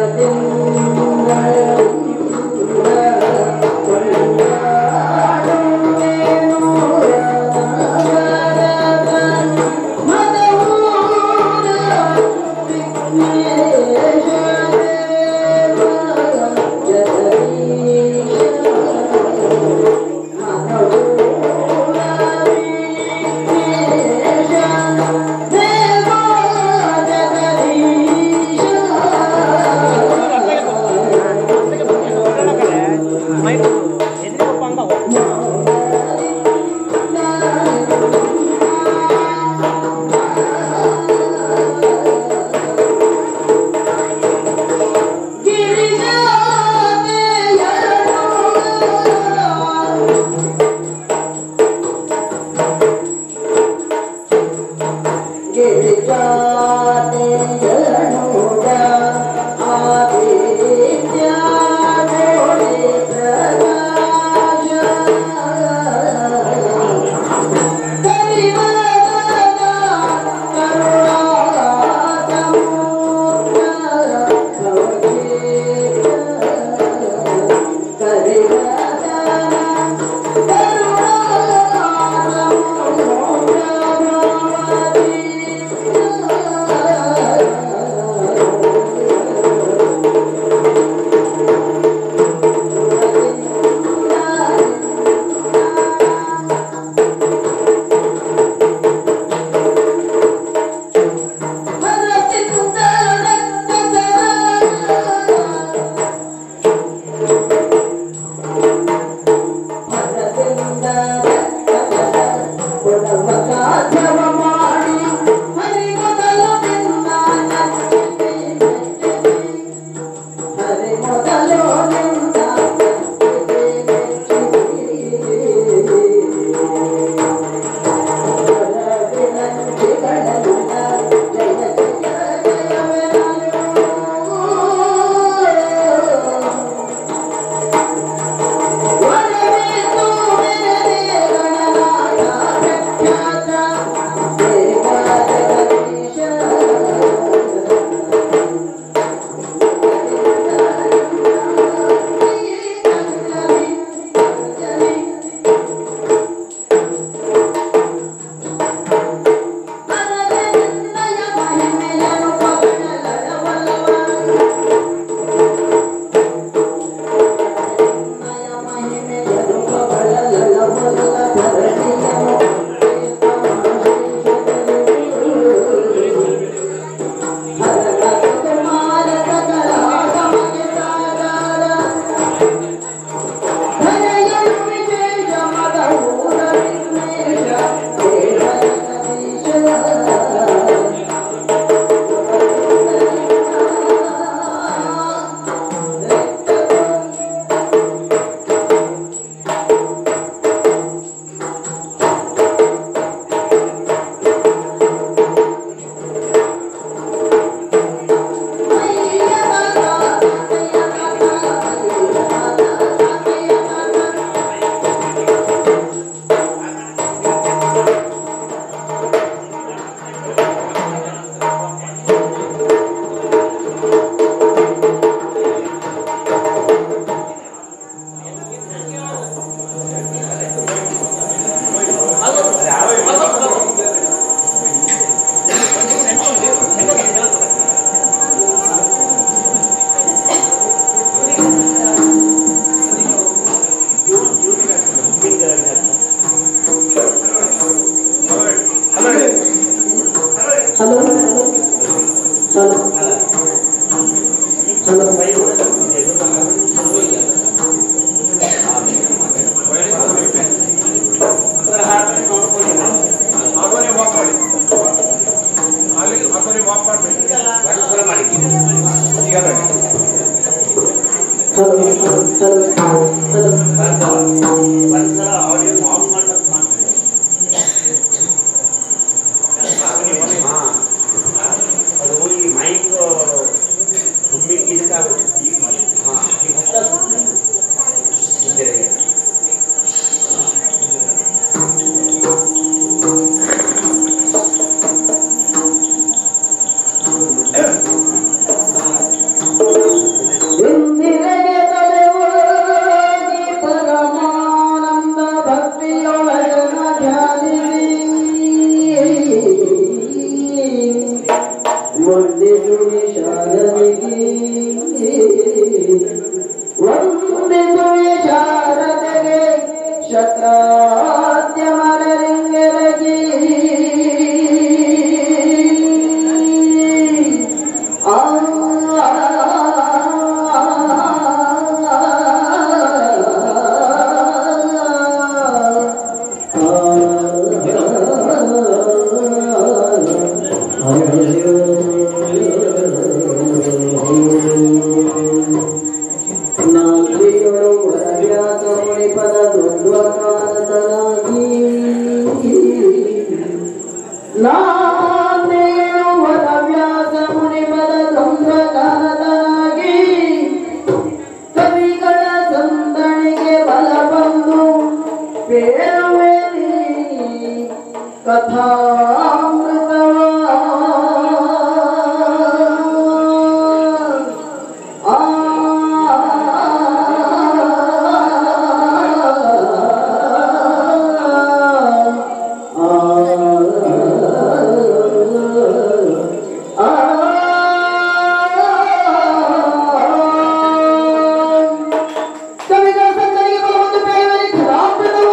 Hello hello hello hello hello hello ಒಂದ್ಸಲ audio off ಮಾಡ್ಬೇಕು ಮಾತಾಡಿ ಹಾ. ಅದು ಈ ಮೈಕ್ ಒಮ್ಮಿಗೆ ಇದಕ್ಕಾಗುತ್ತೆ ಹಾ ಈಗ ಹೊಸ ಸುದ್ದಿ. ಹಿಂದಿರುಗಿ. ಇಂದಿರೆಗೆ ತಲೆವಾಗಿ ಪರಮಾನಂದ ಭಕ್ತಿಯೊಳಗನ ಧ್ಯಾನಿಸಿ ವಂದಿಸುವೆ ಶಾರದಿಗೆ ವಂದಿಸುವೆ ಶಾರದೆಗೆ ಶಕ್ರಾದ್ಯ ಮರಲಿಂಗರಗಿ ಆ ನಾಲ್ವಿಗಳು ವರವ್ಯಾಸ ಮುನಿಪದ ದ್ವಂದ್ವಕಾಲತನಾಗಿ ನಾನೇನು ವರವ್ಯಾಸ ಮುನಿಪದ ದ್ವಂದ್ವಕಾಲತನಾಗಿ ಕವಿಗಳ ಸಂದಣಿಗೆ ಬಲ ಬಂದು ಬೇರುವೆ ಕಥಾಮೃತವ ಆ ಕವಿಗಳ ಸಂದನಿಗೆ ಬಲವನ್ನು ಬೇಯುವರಿ ಕಥಾಮೃತವ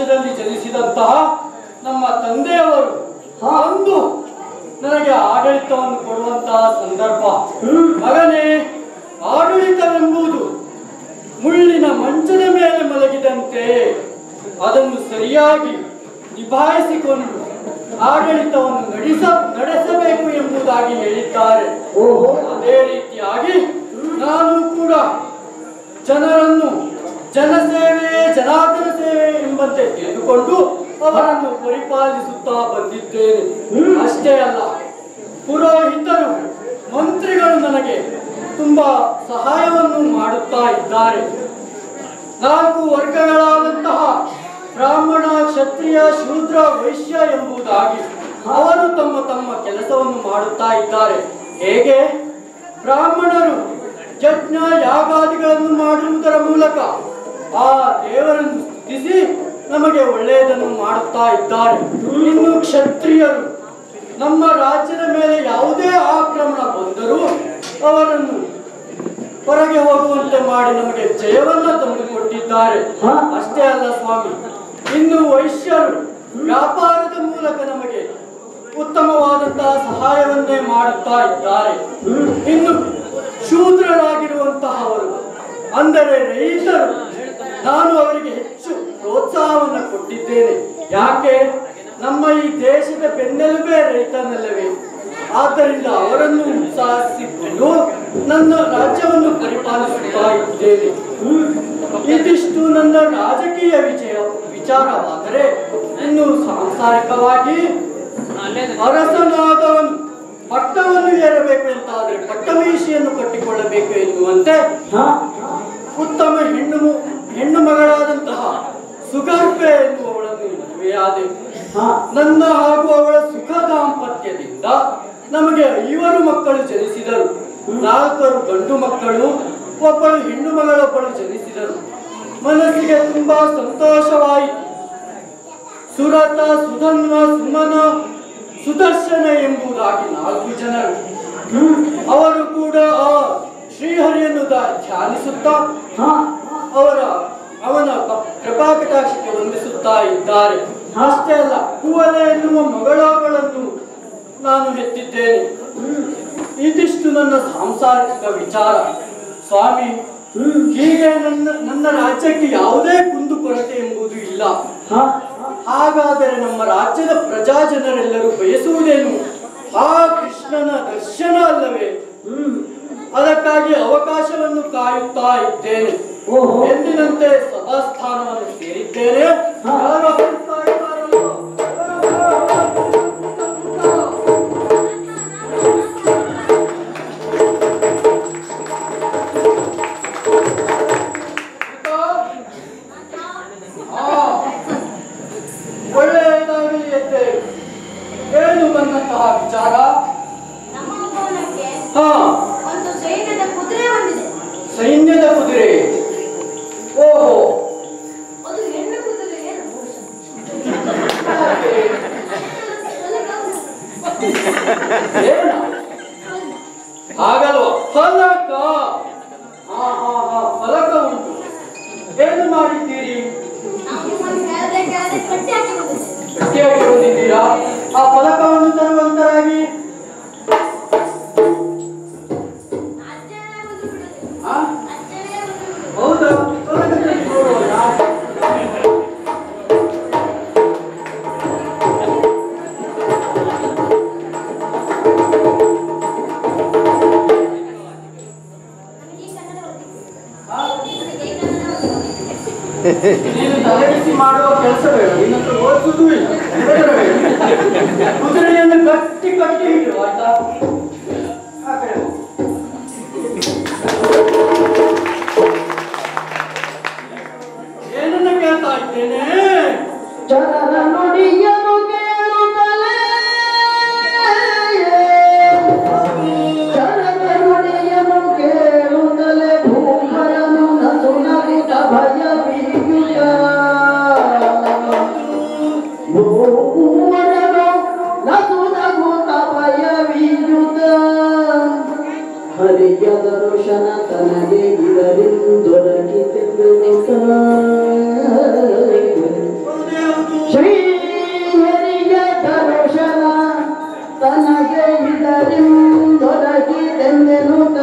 ವಂಶದಲ್ಲಿ ಜನಿಸಿದಂತಹ ನಮ್ಮ ತಂದೆಯವರು ಅಂದು ನನಗೆ ಆಡಳಿತವನ್ನು ಕೊಡುವಂತಹ ಸಂದರ್ಭ ಮಗನೇ ಆಡಳಿತವೆಂಬುದು ಮುಳ್ಳಿನ ಮಂಚದ ಮೇಲೆ ಮಲಗಿದಂತೆ ಅದನ್ನು ಸರಿಯಾಗಿ ನಿಭಾಯಿಸಿಕೊಂಡು ಆಡಳಿತವನ್ನು ನಡೆಸ ನಡೆಸಬೇಕು ಎಂಬುದಾಗಿ ಹೇಳಿದ್ದಾರೆ ಓಹೋ ಅದೇ ರೀತಿಯಾಗಿ ನಾನು ಕೂಡ ಜನರನ್ನು ಜನಸೇವೆ ಜನಾರ್ದನ ಸೇವೆ ಎಂಬಂತೆ ತಿಳಿದುಕೊಂಡು ಅವರನ್ನು ಪರಿಪಾಲಿಸುತ್ತಾ ಬಂದಿದ್ದೇನೆ ಅಷ್ಟೇ ಅಲ್ಲ ಪುರೋಹಿತರು ಮಂತ್ರಿಗಳು ನನಗೆ ತುಂಬಾ ಸಹಾಯವನ್ನು ಮಾಡುತ್ತಾ ಇದ್ದಾರೆ ನಾಲ್ಕು ವರ್ಗಗಳಾದಂತಹ ಬ್ರಾಹ್ಮಣ ಕ್ಷತ್ರಿಯ ಶೂದ್ರ ವೈಶ್ಯ ಎಂಬುದಾಗಿ ಅವರು ತಮ್ಮ ತಮ್ಮ ಕೆಲಸವನ್ನು ಮಾಡುತ್ತಾ ಇದ್ದಾರೆ ಹೇಗೆ ಬ್ರಾಹ್ಮಣರು ಯಜ್ಞ ಯಾಗಾದಿಗಳನ್ನು ಮಾಡುವುದರ ಮೂಲಕ ಆ ದೇವರನ್ನು ಸ್ತುತಿಸಿ ನಮಗೆ ಒಳ್ಳೆಯದನ್ನು ಮಾಡುತ್ತಾ ಇದ್ದಾರೆ ಇನ್ನು ಕ್ಷತ್ರಿಯರು ನಮ್ಮ ರಾಜ್ಯದ ಮೇಲೆ ಯಾವುದೇ ಆಕ್ರಮಣ ಬಂದರೂ ಅವರನ್ನು ಹೊರಗೆ ಹೋಗುವಂತೆ ಮಾಡಿ ನಮಗೆ ಜಯವನ್ನ ತಂದುಕೊಟ್ಟಿದ್ದಾರೆ ಹಾ? ಅಷ್ಟೇ ಅಲ್ಲ ಸ್ವಾಮಿ ಇನ್ನು ವೈಶ್ಯರು ವ್ಯಾಪಾರದ ಮೂಲಕ ನಮಗೆ ಉತ್ತಮವಾದಂತಹ ಸಹಾಯವನ್ನೇ ಮಾಡುತ್ತಾ ಇದ್ದಾರೆ ಇನ್ನು ಶೂದ್ರರಾಗಿರುವಂತಹವರು ಅಂದರೆ ರೈತರು ನಾನು ಅವರಿಗೆ ಹೆಚ್ಚು ಪ್ರೋತ್ಸಾಹವನ್ನು ಕೊಟ್ಟಿದ್ದೇನೆ ಯಾಕೆ ನಮ್ಮ ಈ ದೇಶದ ಬೆನ್ನೆಲುಬೇ ರೈತನಲ್ಲವೇ ಆದ್ದರಿಂದ ಅವರನ್ನು ಉತ್ಸಾಹಿಸಿಕೊಂಡು ನನ್ನ ರಾಜ್ಯವನ್ನು ಪರಿಪಾಲಿಸುತ್ತಾ ಇದ್ದೇನೆ ಇದಿಷ್ಟು ನನ್ನ ರಾಜಕೀಯ ವಿಜಯ ವಿಚಾರವಾದರೆ ಇನ್ನು ಸಾಂಸಾರಿಕವಾಗಿ ಅರಸನಾದವನು ಪಟ್ಟವನ್ನು ಏರಬೇಕು ಅಂತಾದರೆ ಪಟ್ಟಮೀಶಿಯನ್ನು ಕಟ್ಟಿಕೊಳ್ಳಬೇಕು ಎನ್ನುವಂತೆ ಹಾ ಉತ್ತಮ ಹೆಣ್ಣು ಮು- ಹೆಣ್ಣು ಮಗಳಾದಂತಹ ಸುಗರ್ಭೆ ಎನ್ನುವವಳನ್ನು ಮದುವೆಯಾದೆ ಹಾ ನನ್ನ ಹಾಗೂ ಅವಳ ಸುಖ ದಾಂಪತ್ಯದಿಂದ ನಮಗೆ ಐವರು ಮಕ್ಕಳು ಜನಿಸಿದರು ನಾಲ್ಕರು ಗಂಡು ಮಕ್ಕಳು ಒಬ್ಬಳು ಹೆಣ್ಣು ಮಗಳೊಬ್ಬಳು ಜನಿಸಿದರು ಮನಸ್ಸಿಗೆ ತುಂಬಾ ಸಂತೋಷವಾಯಿತು ಸುರತ ಸುಧನ್ವ ಸುಮನ ಸುದರ್ಶನ ಎಂಬುದಾಗಿ ನಾಲ್ಕು ಜನರು ಅವರು ಕೂಡ ಆ ಶ್ರೀಹರಿಯನ್ನು ದ- ಧ್ಯಾನಿಸುತ್ತಾ ಹಾ ಅವರ ಅವನ ಕ- ಕೃಪಾಕಟಾಕ್ಷಕ್ಕೆ ವಂದಿಸುತ್ತಾ ಇದ್ದಾರೆ ಅಷ್ಟೇ ಅಲ್ಲ ಕುವಲೆ ಎನ್ನುವ ಮಗಳಗಳನ್ನು ನಾನು ಹೆತ್ತಿದ್ದೇನೆ ಇದಿಷ್ಟು ನನ್ನ ಸಾಂಸಾರಿಕ ವಿಚಾರ ಸ್ವಾಮಿ ಹೀಗೆ ನನ್ನ ನನ್ನ ರಾಜ್ಯಕ್ಕೆ ಯಾವುದೇ ಕುಂದು ಕೊರತೆ ಎಂಬುದು ಇಲ್ಲ ಹಾ ಹಾಗಾದರೆ ನಮ್ಮ ರಾಜ್ಯದ ಪ್ರಜಾ ಜನರೆಲ್ಲರೂ ಬಯಸುವುದೇನು ಆ ಕೃಷ್ಣನ ದರ್ಶನ ಅಲ್ಲವೇ ಅದಕ್ಕಾಗಿ ಅವಕಾಶವನ್ನು ಕಾಯುತ್ತಾ ಇದ್ದೇನೆ ಓಹೋ. ಎಂದಿನಂತೆ ಸಭಾಸ್ಥಾನವನ್ನು ಸೇರಿದ್ದೇನೆ ಹಾ. ಯಾರು ಬರ್ತಾ ಇದ್ದಾರಲ್ಲೋ? ಆ, ಒಳ್ಳೆಯದಾಗಲಿ ಎದ್ದೆ ಏನು ಬಂದಂತಹ ವಿಚಾರ ನಮ್ಮ ಭವನಕ್ಕೆ ಹಾ ಒಂದು ಸೈನ್ಯದ ಕುದುರೆ ಬಂದಿದೆ ಸೈನ್ಯದ ಕುದುರೆ ಓಹೋ ಅದು ಹೆಣ್ಣು ಕುದುರೆ ಏನು? ಏನ ಹಾಗಲ್ವ ಫಲಕ ಹಾ ಹಾ ಹಾ ಫಲಕ ಉಂಟು ಏನು ಮಾಡಿದ್ದೀರಿ ನಾವು ನಿಮ್ಮನ್ನು ಕೆಳಗೆ ಕೆಳಗೆ ಕಟ್ಟಿ ಹಾಕಿ ಬಂದಿದ್ದೇವೆ. ಗಟ್ಟಿಯಾಗಿ ಬಂದಿದ್ದೀರಾ ಆ ಫಲಕವನ್ನು ತರುವಂತರಾಗಿ ಅಜ್ಜನೇ ಬಂದು ಬಿಡುತ್ತೆ. ಆ? ಅಜ್ಜನೇ ಬಂದು ಬಿಡುತ್ತೆ. ಹೌದಾ ಫಲಕ ತೆಗೆದು ನೋಡೋಣ. ನನಗೆ ಈ ಕನ್ನಡ ಗೊತ್ತಿಲ್ಲ. ಆ? ನನಗೆ ಈ ಕನ್ನಡ ಗೊತ್ತಿಲ್ಲ. ನೀನು ತಲೆಬಿಸಿ ಮಾಡುವ ಕೆಲಸ ಬೇಡ ನಿನ್ನ ಹತ್ರ ಓದಿಸುವುದೂ ಇಲ್ಲ ಹೆದರಬೇಡ. ಕುದುರೆಯನ್ನು ಗಟ್ಟಿ ಕಟ್ಟಿ ಹಿಡಿದು ಆಯ್ತಾ ಆ ಕಡೆ ಹೋಗು. ಏನನ್ನ ಕೇಳ್ತಾ ಇದ್ದೇನೆ ಚರಣ ನುಡಿಯನು ಕೇಳುತ್ತಲೇ ಚರಣ ನುಡಿಯನು ಕೇಳುತ್ತಲೇ ಭೂಮರನು ನಸು ನಗುತ್ತ ಭಯ ಬೀಗುತ್ತ ಭೂಮರನು ನಸು ನಗುತ್ತ ಭಯ ಬೀಗುತ್ತ ಹರಿಯ ದರ್ಶನ ತನಗೆ ಇದರಿಂದೊರಗಿತೆ ಹೌದೇ ನನಗೆ ಇದರಿಂದೊರಗಿದೆಂದೆನುತ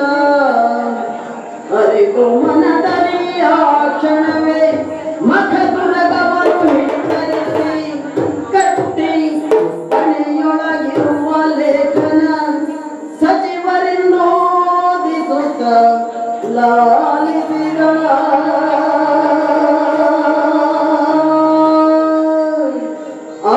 ಅರಿವು ಮನದಲ್ಲಿ ಆ ಕ್ಷಣವೇ ಮಖದುರಗವನ್ನು ಹಿಡಿತರಿಸಿ ಕಟ್ಟಿ ಮನೆಯೊಳಗಿರುವ ಲೇಖನ ಸಚಿವರಿಂದೋದಿಸುತ್ತ ಲಾಲಿಸಿದ ಆ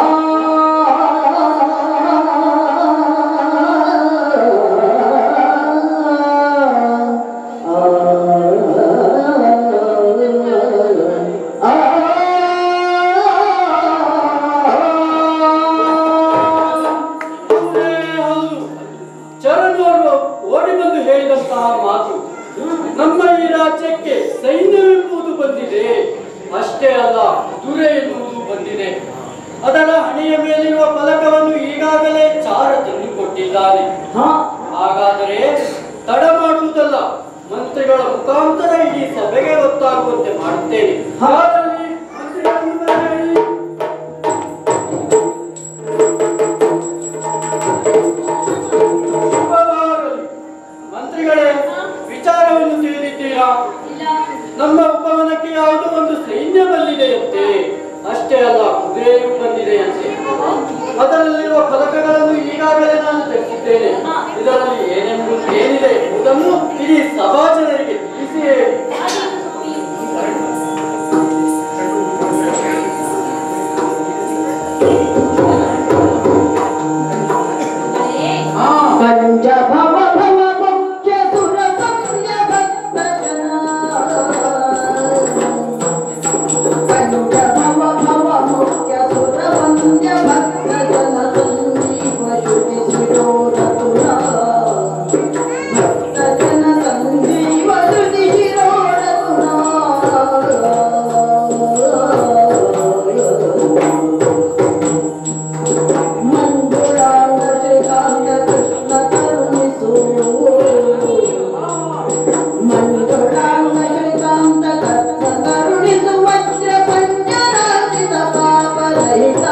ಹೌದೇ ಹೌದು ಚರಣವರು ಓಡಿ ಬಂದು ಹೇಳಿದಂತಹ ಮಾತು ನಮ್ಮ ಈ ರಾಜ್ಯಕ್ಕೆ ಸೈನ್ಯವೆಂಬುದು ಬಂದಿದೆ ಅಷ್ಟೇ ಅಲ್ಲ ದುರೆ ಎನ್ನುವುದು ಬಂದಿದೆ ಅದರ ಹಣೆಯ ಮೇಲಿರುವ ಫಲಕವನ್ನು ಈಗಾಗಲೇ ಚಾರ ತಂದು ಕೊಟ್ಟಿದ್ದಾನೆ ಹಾಗಾದರೆ ತಡ ಮಾಡುವುದಲ್ಲ ಮಂತ್ರಿಗಳ ಮುಖಾಂತರ ಇಡೀ ಸಭೆಗೆ ಗೊತ್ತಾಗುವಂತೆ ಮಾಡುತ್ತೇನೆ ಹಾಗಾಗಿ ಮಂತ್ರಿಗಳನ್ನು ಬರಬೇಡಿ. ಶುಭವಾಗಲಿ. ಮಂತ್ರಿಗಳೇ ವಿಚಾರವನ್ನು ತಿಳಿದಿದ್ದೀರಾ ನಮ್ಮ ಉಪವನಕ್ಕೆ ಯಾವುದೋ ಒಂದು ಸೈನ್ಯ ಬಂದಿದೆಯಂತೆ ಅಷ್ಟೇ ಅಲ್ಲ ಕುದುರೆಯೂ ಬಂದಿದೆಯಂತೆ ಅದರಲ್ಲಿರುವ ಫಲಕಗಳನ್ನು ಈಗಾಗಲೇ ನಾನು ತೆಗೆದಿದ್ದೇನೆ ಇದರಲ್ಲಿ ಏನೆಂಬುದು ಏನಿದೆ ಎಂಬುದನ್ನು ಇಡೀ ಸಭಾ ಜನರಿಗೆ ತಿಳಿಸಿ ಹೇಳಿ ಪಂಚ ಭವ ಭವ ಮುಖ್ಯ ಸುರ ಸಂಯ ಭಕ್ತ ಜನ ಪಂಚ ಭವ ಭವ ಮುಖ್ಯ ಸುರ ಸಂಯ ಭಕ್ತ ಜನ ಸಂಜೀವ ಶುಚಿ ಶಿರೋರತುರ ಭಕ್ತ ಜನ ಸಂಜೀವ ಶುಚಿ ಶಿರೋರತುರ ಮಂಜುಳಾಂಗ ಶ್ರೀಕಾಂತ ಕೃಷ್ಣ ಕರುಣಿಸು ಮಂಜುಳಾಂಗ ಶ್ರೀಕಾಂತ ಕೃಷ್ಣ ಕರುಣಿಸು ವಜ್ರ ಪಂಚರಾಜಿತ ಪಾಪರಹಿತ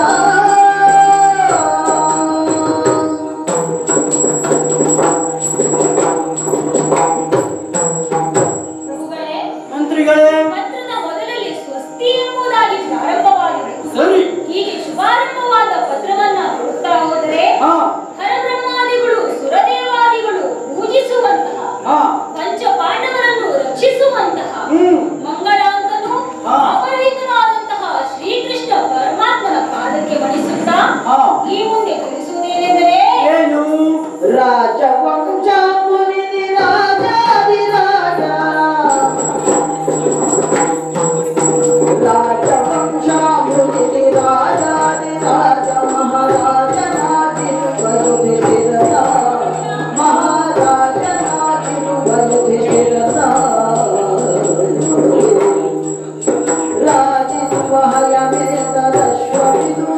ಪ್ರಭುಗಳೇ ಮಂತ್ರಿಗಳೇ ಪತ್ರದ ಮೊದಲಲ್ಲಿ ಸ್ವಸ್ತಿ ಎಂಬುದಾಗಿ ಪ್ರಾರಂಭವಾಗಿದೆ ಸರಿ ಹೀಗೆ ಶುಭಾರಂಭವಾದ ಪತ್ರವನ್ನ ನೋಡುತ್ತಾ ಹೋದರೆ ಹಾ ಹರಬ್ರಹ್ಮಾದಿಗಳು ಸುರದೇವಾದಿಗಳು ಪೂಜಿಸುವಂತಹ ಹಾ ಪಂಚ ಪಾಂಡವರನ್ನು ರಕ್ಷಿಸುವಂತಹ ಹ್ಮ್ ಮಂಗಳಾಂಗನು ಹಾ. ಅಪರಿಹಿತನಾದಂತಹ ಶ್ರೀಕೃಷ್ಣ ಪರಮಾತ್ಮನ ಪಾದಕ್ಕೆ ವಣಿಸುತ್ತಾ ಹಾ. ಈ ಮುಂದೆ ತಿಳಿಸುವುದೇನೆಂದರೆ ಏನು ರಾಜವಂಶ ಮುನಿ ರಾಜಾದಿರಾಜ ರಾಜವಂಶ ಮುನಿ ರಾಜಾದಿರಾಜ ಮಹಾರಾಜನಾದಿರುವಯುಧಿರಥ ಮಹಾರಾಜನಾದಿರುವಯುಧಿರಥ ರಾಜಿಸುವ ಹಯಮೇತರಶ್ವವಿದು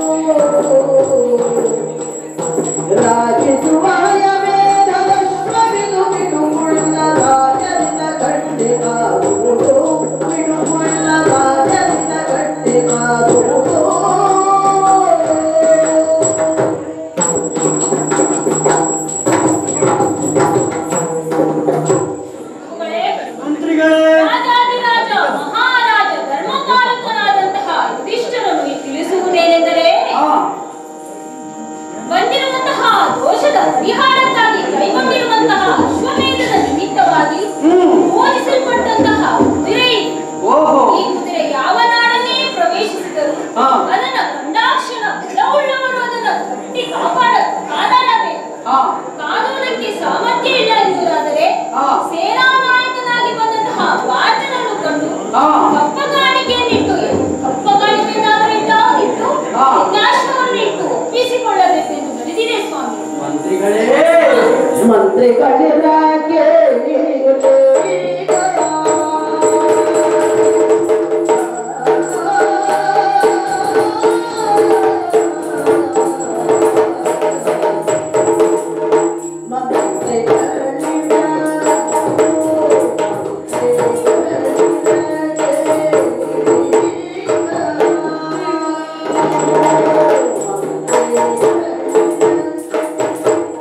ರಾಜಿಸುವಾಯ ವೇದಲಕ್ಷ್ಮವಿದು ಬಿಡುವುಳ್ಳ ರಾಜರಿನ ಗಟ್ಟಿಗಾಗುವುದು ಬಿಡುವುಳ್ಳ ರಾಜರಿನ ಗಟ್ಟಿಗಾಗುವುದು ಪ್ರಭುಗಳೇ, ಮಂತ್ರಿಗಳೇ ರಾಜಾದಿರಾಜ ಮಹಾರಾಜ ಧರ್ಮಪಾಲಕನಾದಂತಹ ಯುಧಿಷ್ಠರನು ಈ ತಿಳಿಸುವುದೇನೆಂದರೆ ಹಾ ಬಂದಿರುವಂತಹ ದೋಷದ ಪರಿಹಾರಕ್ಕಾಗಿ ಕೈಗೊಂಡಿರುವಂತಹ ಅಶ್ವಮೇಧದ ನಿಮಿತ್ತವಾಗಿ ಹ್ಮ್ ಪೂಜಿಸಲ್ಪಟ್ಟಂತಹ ಕುದುರೆ ಇದು. ಓಹೋ ಈ ಕುದುರೆ ಯಾವ ನಾಡನ್ನೇ ಪ್ರವೇಶಿಸಿದರು ಹಾ. ಅದನ್ನ ಕಂಡಾಕ್ಷಣ ಬಲವುಳ್ಳವರು ಅದನ್ನ ಕಟ್ಟಿ ಕಾಪಾಡ ಕಾದಾಡಬೇಕು ಹಾ ಕಾನೂನಕ್ಕೆ ಸಾಮರ್ಥ್ಯ ಇಲ್ಲ ಎಂಬುದಾದರೆ ಹಾ. ಸೇನಾ ನಾಯಕನಾಗಿ ಬಂದಂತಹ ವಾರ್ಜನನ್ನು ಕಂಡು ಹಾ. ಕಪ್ಪಗಾಣಿಕೆಯನ್ನಿಟ್ಟು ಕಪ್ಪಗಾಣಿಕೆಯನ್ನಾದರೂ ಇಟ್ಟು ಇಟ್ಟು ಹಾ. ಯಜ್ಞಾಶ್ವವನ್ನು ಇಟ್ಟು ಒಪ್ಪಿಸಿಕೊಳ್ಳಬೇಕೆಂದು ಬರೆದಿದೆ ಸ್ವಾಮಿ ಮಂತ್ರಿಗಳೇ ಮಂತ್ರಿಗಳಿರಾಗೆ ಮಂತ್ರಿಗಳಿರಾಗೆ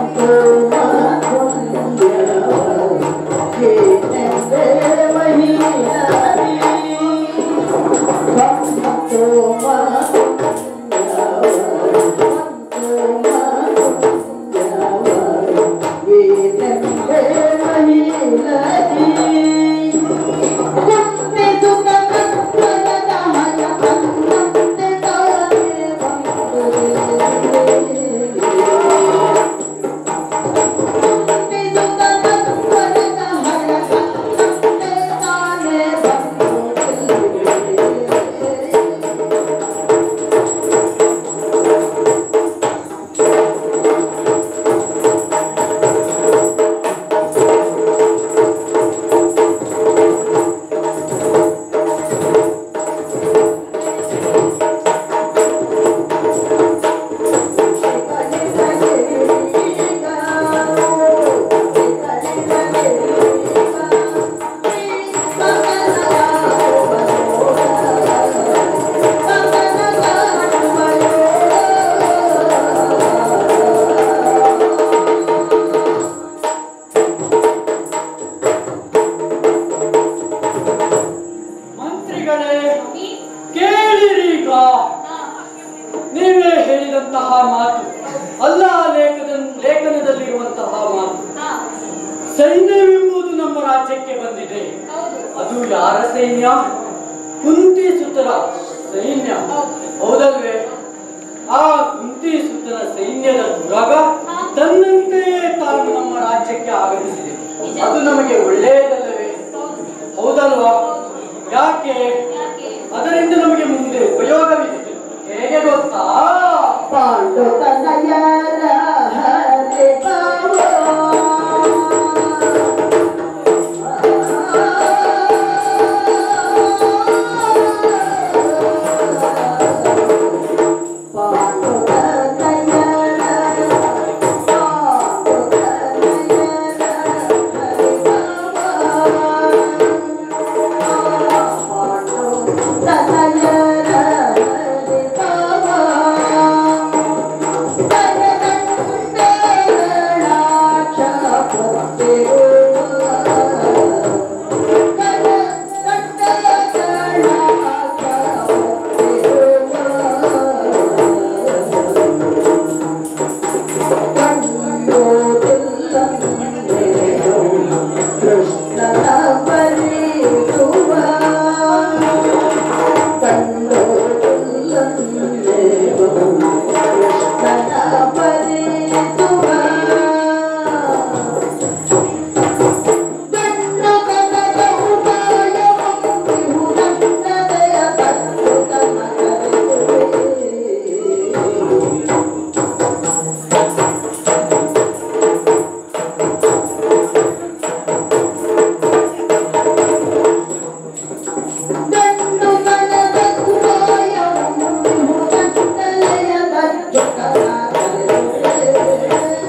ಮಂತ್ರಿಗಳೇ ಕೇಳಿರೀಗ ನೀವೇ ಹೇಳಿದಂತಹ ಮಾತು ಅಲ್ಲ ಲೇಖನ ಲೇಖನದಲ್ಲಿರುವಂತಹ ಮಾತು ಸೈನ್ಯವೆಂಬುದು ನಮ್ಮ ರಾಜ್ಯಕ್ಕೆ ಬಂದಿದೆ ಅದು ಯಾರ ಸೈನ್ಯ ಕುಂತಿ ಸುತರ ಸೈನ್ಯ ಹೌದಲ್ವೇ ಆ ಕುಂತಿ ಸುತನ ಸೈನ್ಯದ ದುರಗ ತನ್ನಂತೆಯೇ ತಾನು ನಮ್ಮ ರಾಜ್ಯಕ್ಕೆ ಆಗಮಿಸಿದೆ ಅದು ನಮಗೆ ಒಳ್ಳೆಯದಲ್ಲವೇ ಹೌದಲ್ವಾ ಯಾಕೆ ಅದರಿಂದ ನಮಗೆ ಮುಂದೆ ಉಪಯೋಗವಿದೆ ಹೇಗೆ ಗೊತ್ತಾ ಪಾಂಡು ತನಯರ ಹರೆ ಪಾಂಡು ತನಯರ ಪಾಂಡು ತನಯರ ಹರೆ ಪಾಂಡು ತನಯರ ಹರೆ ಕೃಷ್ಣನ ಬಲಿಸುವ ಕಂಡು ಕೃಷ್ಣನ ಬಲಿಸುವ ಗಂಡು ಕನಕ ಉಪಾಯ ನನ್ನದಯ ಕಟ್ಟು ತನ್ನ ಕರೆಯುವೆ ಗಂಡು ಮನದ ಉಪಾಯ ನನ್ನದಯ ಕಟ್ಟು ತನ್ನ ಕರೆಯುವೆ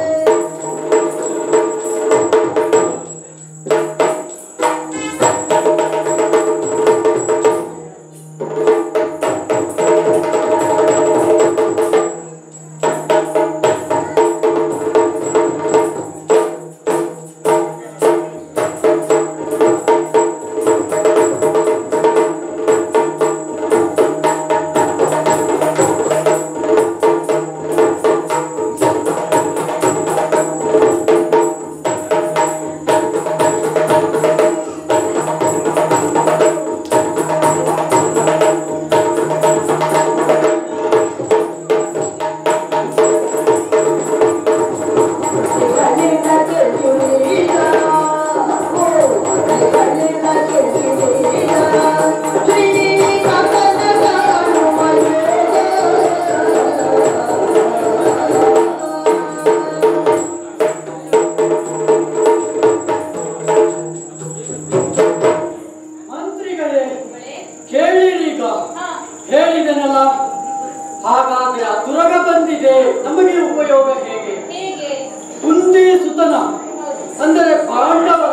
ಮಂತ್ರಿಗಳೇ ಕೇಳಿರೀಗ ಹೇಳಿದನಲ್ಲ ಹಾಗಾದ್ರೆ ಆ ದುರಗ ಬಂದಿದೆ ನಮಗೆ ಉಪಯೋಗ ಹೇಗೆ ಕುಂದಿ ಸುತನ ಅಂದರೆ ಪಾಂಡವರ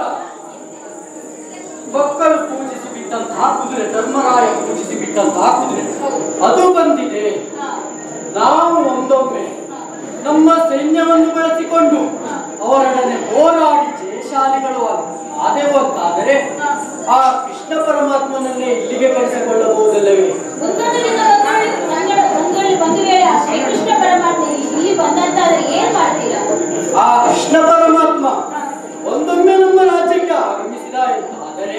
ಮಕ್ಕಳು ಪೂಜಿಸಿ ಬಿಟ್ಟಂತಹ ಕುದುರೆ ಧರ್ಮರಾಯ ಪೂಜಿಸಿ ಬಿಟ್ಟಂತಹ ಕುದುರೆ ಅದು ಬಂದಿದೆ ನಾವು ಒಂದೊಮ್ಮೆ ನಮ್ಮ ಸೈನ್ಯವನ್ನು ಬಳಸಿಕೊಂಡು ಅವರೊಡನೆ ಹೋರಾಡಿ ಜಯಶಾಲಿಗಳು ಆದೆವು ಅಂತಾದರೆ ಆ ಕೃಷ್ಣ ಪರಮಾತ್ಮನನ್ನೇ ಇಲ್ಲಿಗೆ ಕರೆಸಿಕೊಳ್ಳಬಹುದಲ್ಲವೇ ಮುಂದೊಂದು ದಿನ ಒಂದೊಳ್ಳೆ ಸಂಗಡ ಒಂದೊಳ್ಳೆ ಒಂದು ವೇಳೆ ಆ ಶ್ರೀಕೃಷ್ಣ ಪರಮಾತ್ಮ ಇಲ್ಲಿ ಬಂದಂತಾದ್ರೆ ಏನ್ ಮಾಡ್ತೀರಾ ಆ ಕೃಷ್ಣ ಪರಮಾತ್ಮ ಒಂದೊಮ್ಮೆ ನಮ್ಮ ರಾಜ್ಯಕ್ಕೆ ಆಗಮಿಸಿದ ಎಂತಾದರೆ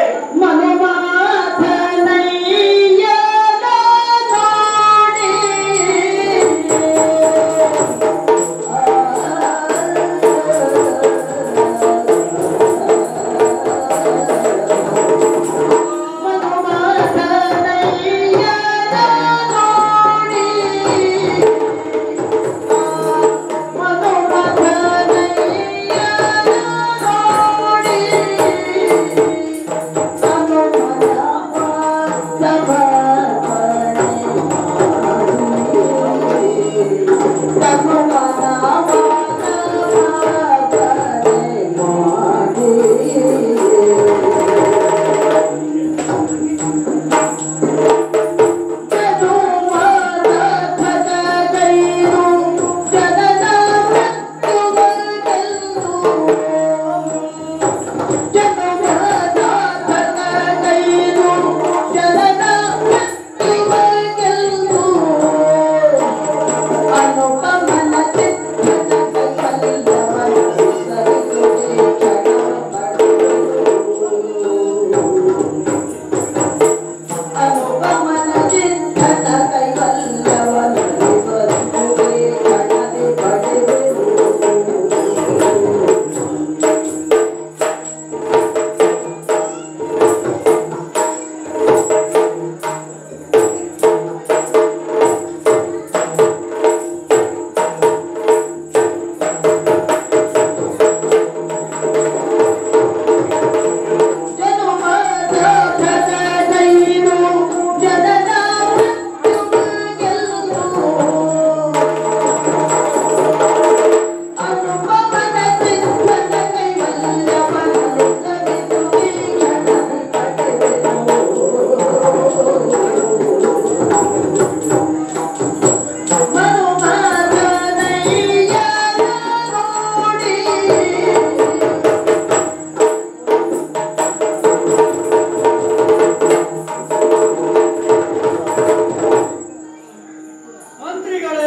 ಮಂತ್ರಿಗಳೇ